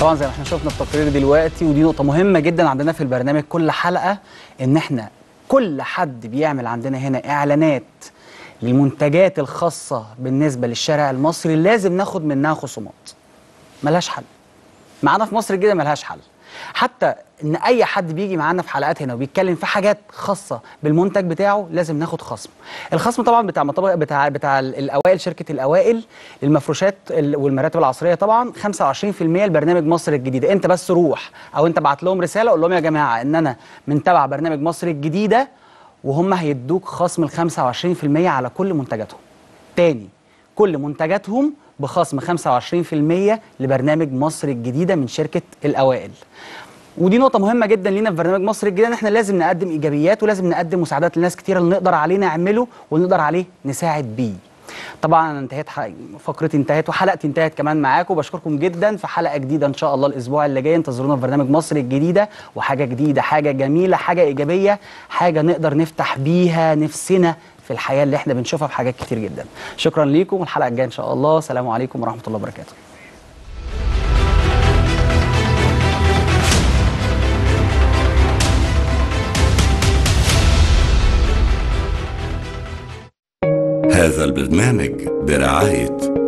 طبعا زي ما احنا شفنا التقرير دلوقتي ودي نقطة مهمة جدا عندنا في البرنامج كل حلقة ان احنا كل حد بيعمل عندنا هنا اعلانات للمنتجات الخاصة بالنسبة للشارع المصري لازم ناخد منها خصومات ملهاش حل معانا في مصر الجديدة ملهاش حل حتى ان اي حد بيجي معانا في حلقات هنا وبيتكلم في حاجات خاصه بالمنتج بتاعه لازم ناخد خصم الخصم طبعا بتاع مطابق بتاع بتاع الاوائل شركه الاوائل للمفروشات ال- والمراتب العصريه طبعا 25% لبرنامج مصر الجديده انت بس روح او انت بعت لهم رساله قول لهم يا جماعه ان انا من تبع برنامج مصر الجديده وهم هيدوك خصم ال 25% على كل منتجاتهم تاني كل منتجاتهم بخصم 25% لبرنامج مصر الجديده من شركه الاوائل ودي نقطة مهمة جدا لينا في برنامج مصر الجديدة ان احنا لازم نقدم ايجابيات ولازم نقدم مساعدات لناس كتيرة اللي نقدر عليه نعمله ونقدر عليه نساعد بيه. طبعا أنا انتهيت ح- فقرتي انتهت وحلقتي انتهت كمان معاكم بشكركم جدا في حلقة جديدة ان شاء الله الاسبوع اللي جاي انتظرونا في برنامج مصر الجديدة وحاجة جديدة حاجة جميلة حاجة ايجابية حاجة نقدر نفتح بيها نفسنا في الحياة اللي احنا بنشوفها في حاجات كتير جدا. شكرا ليكم والحلقة الجاية ان شاء الله سلام عليكم ورحمة الله وبركاته. هذا البرنامج برعاية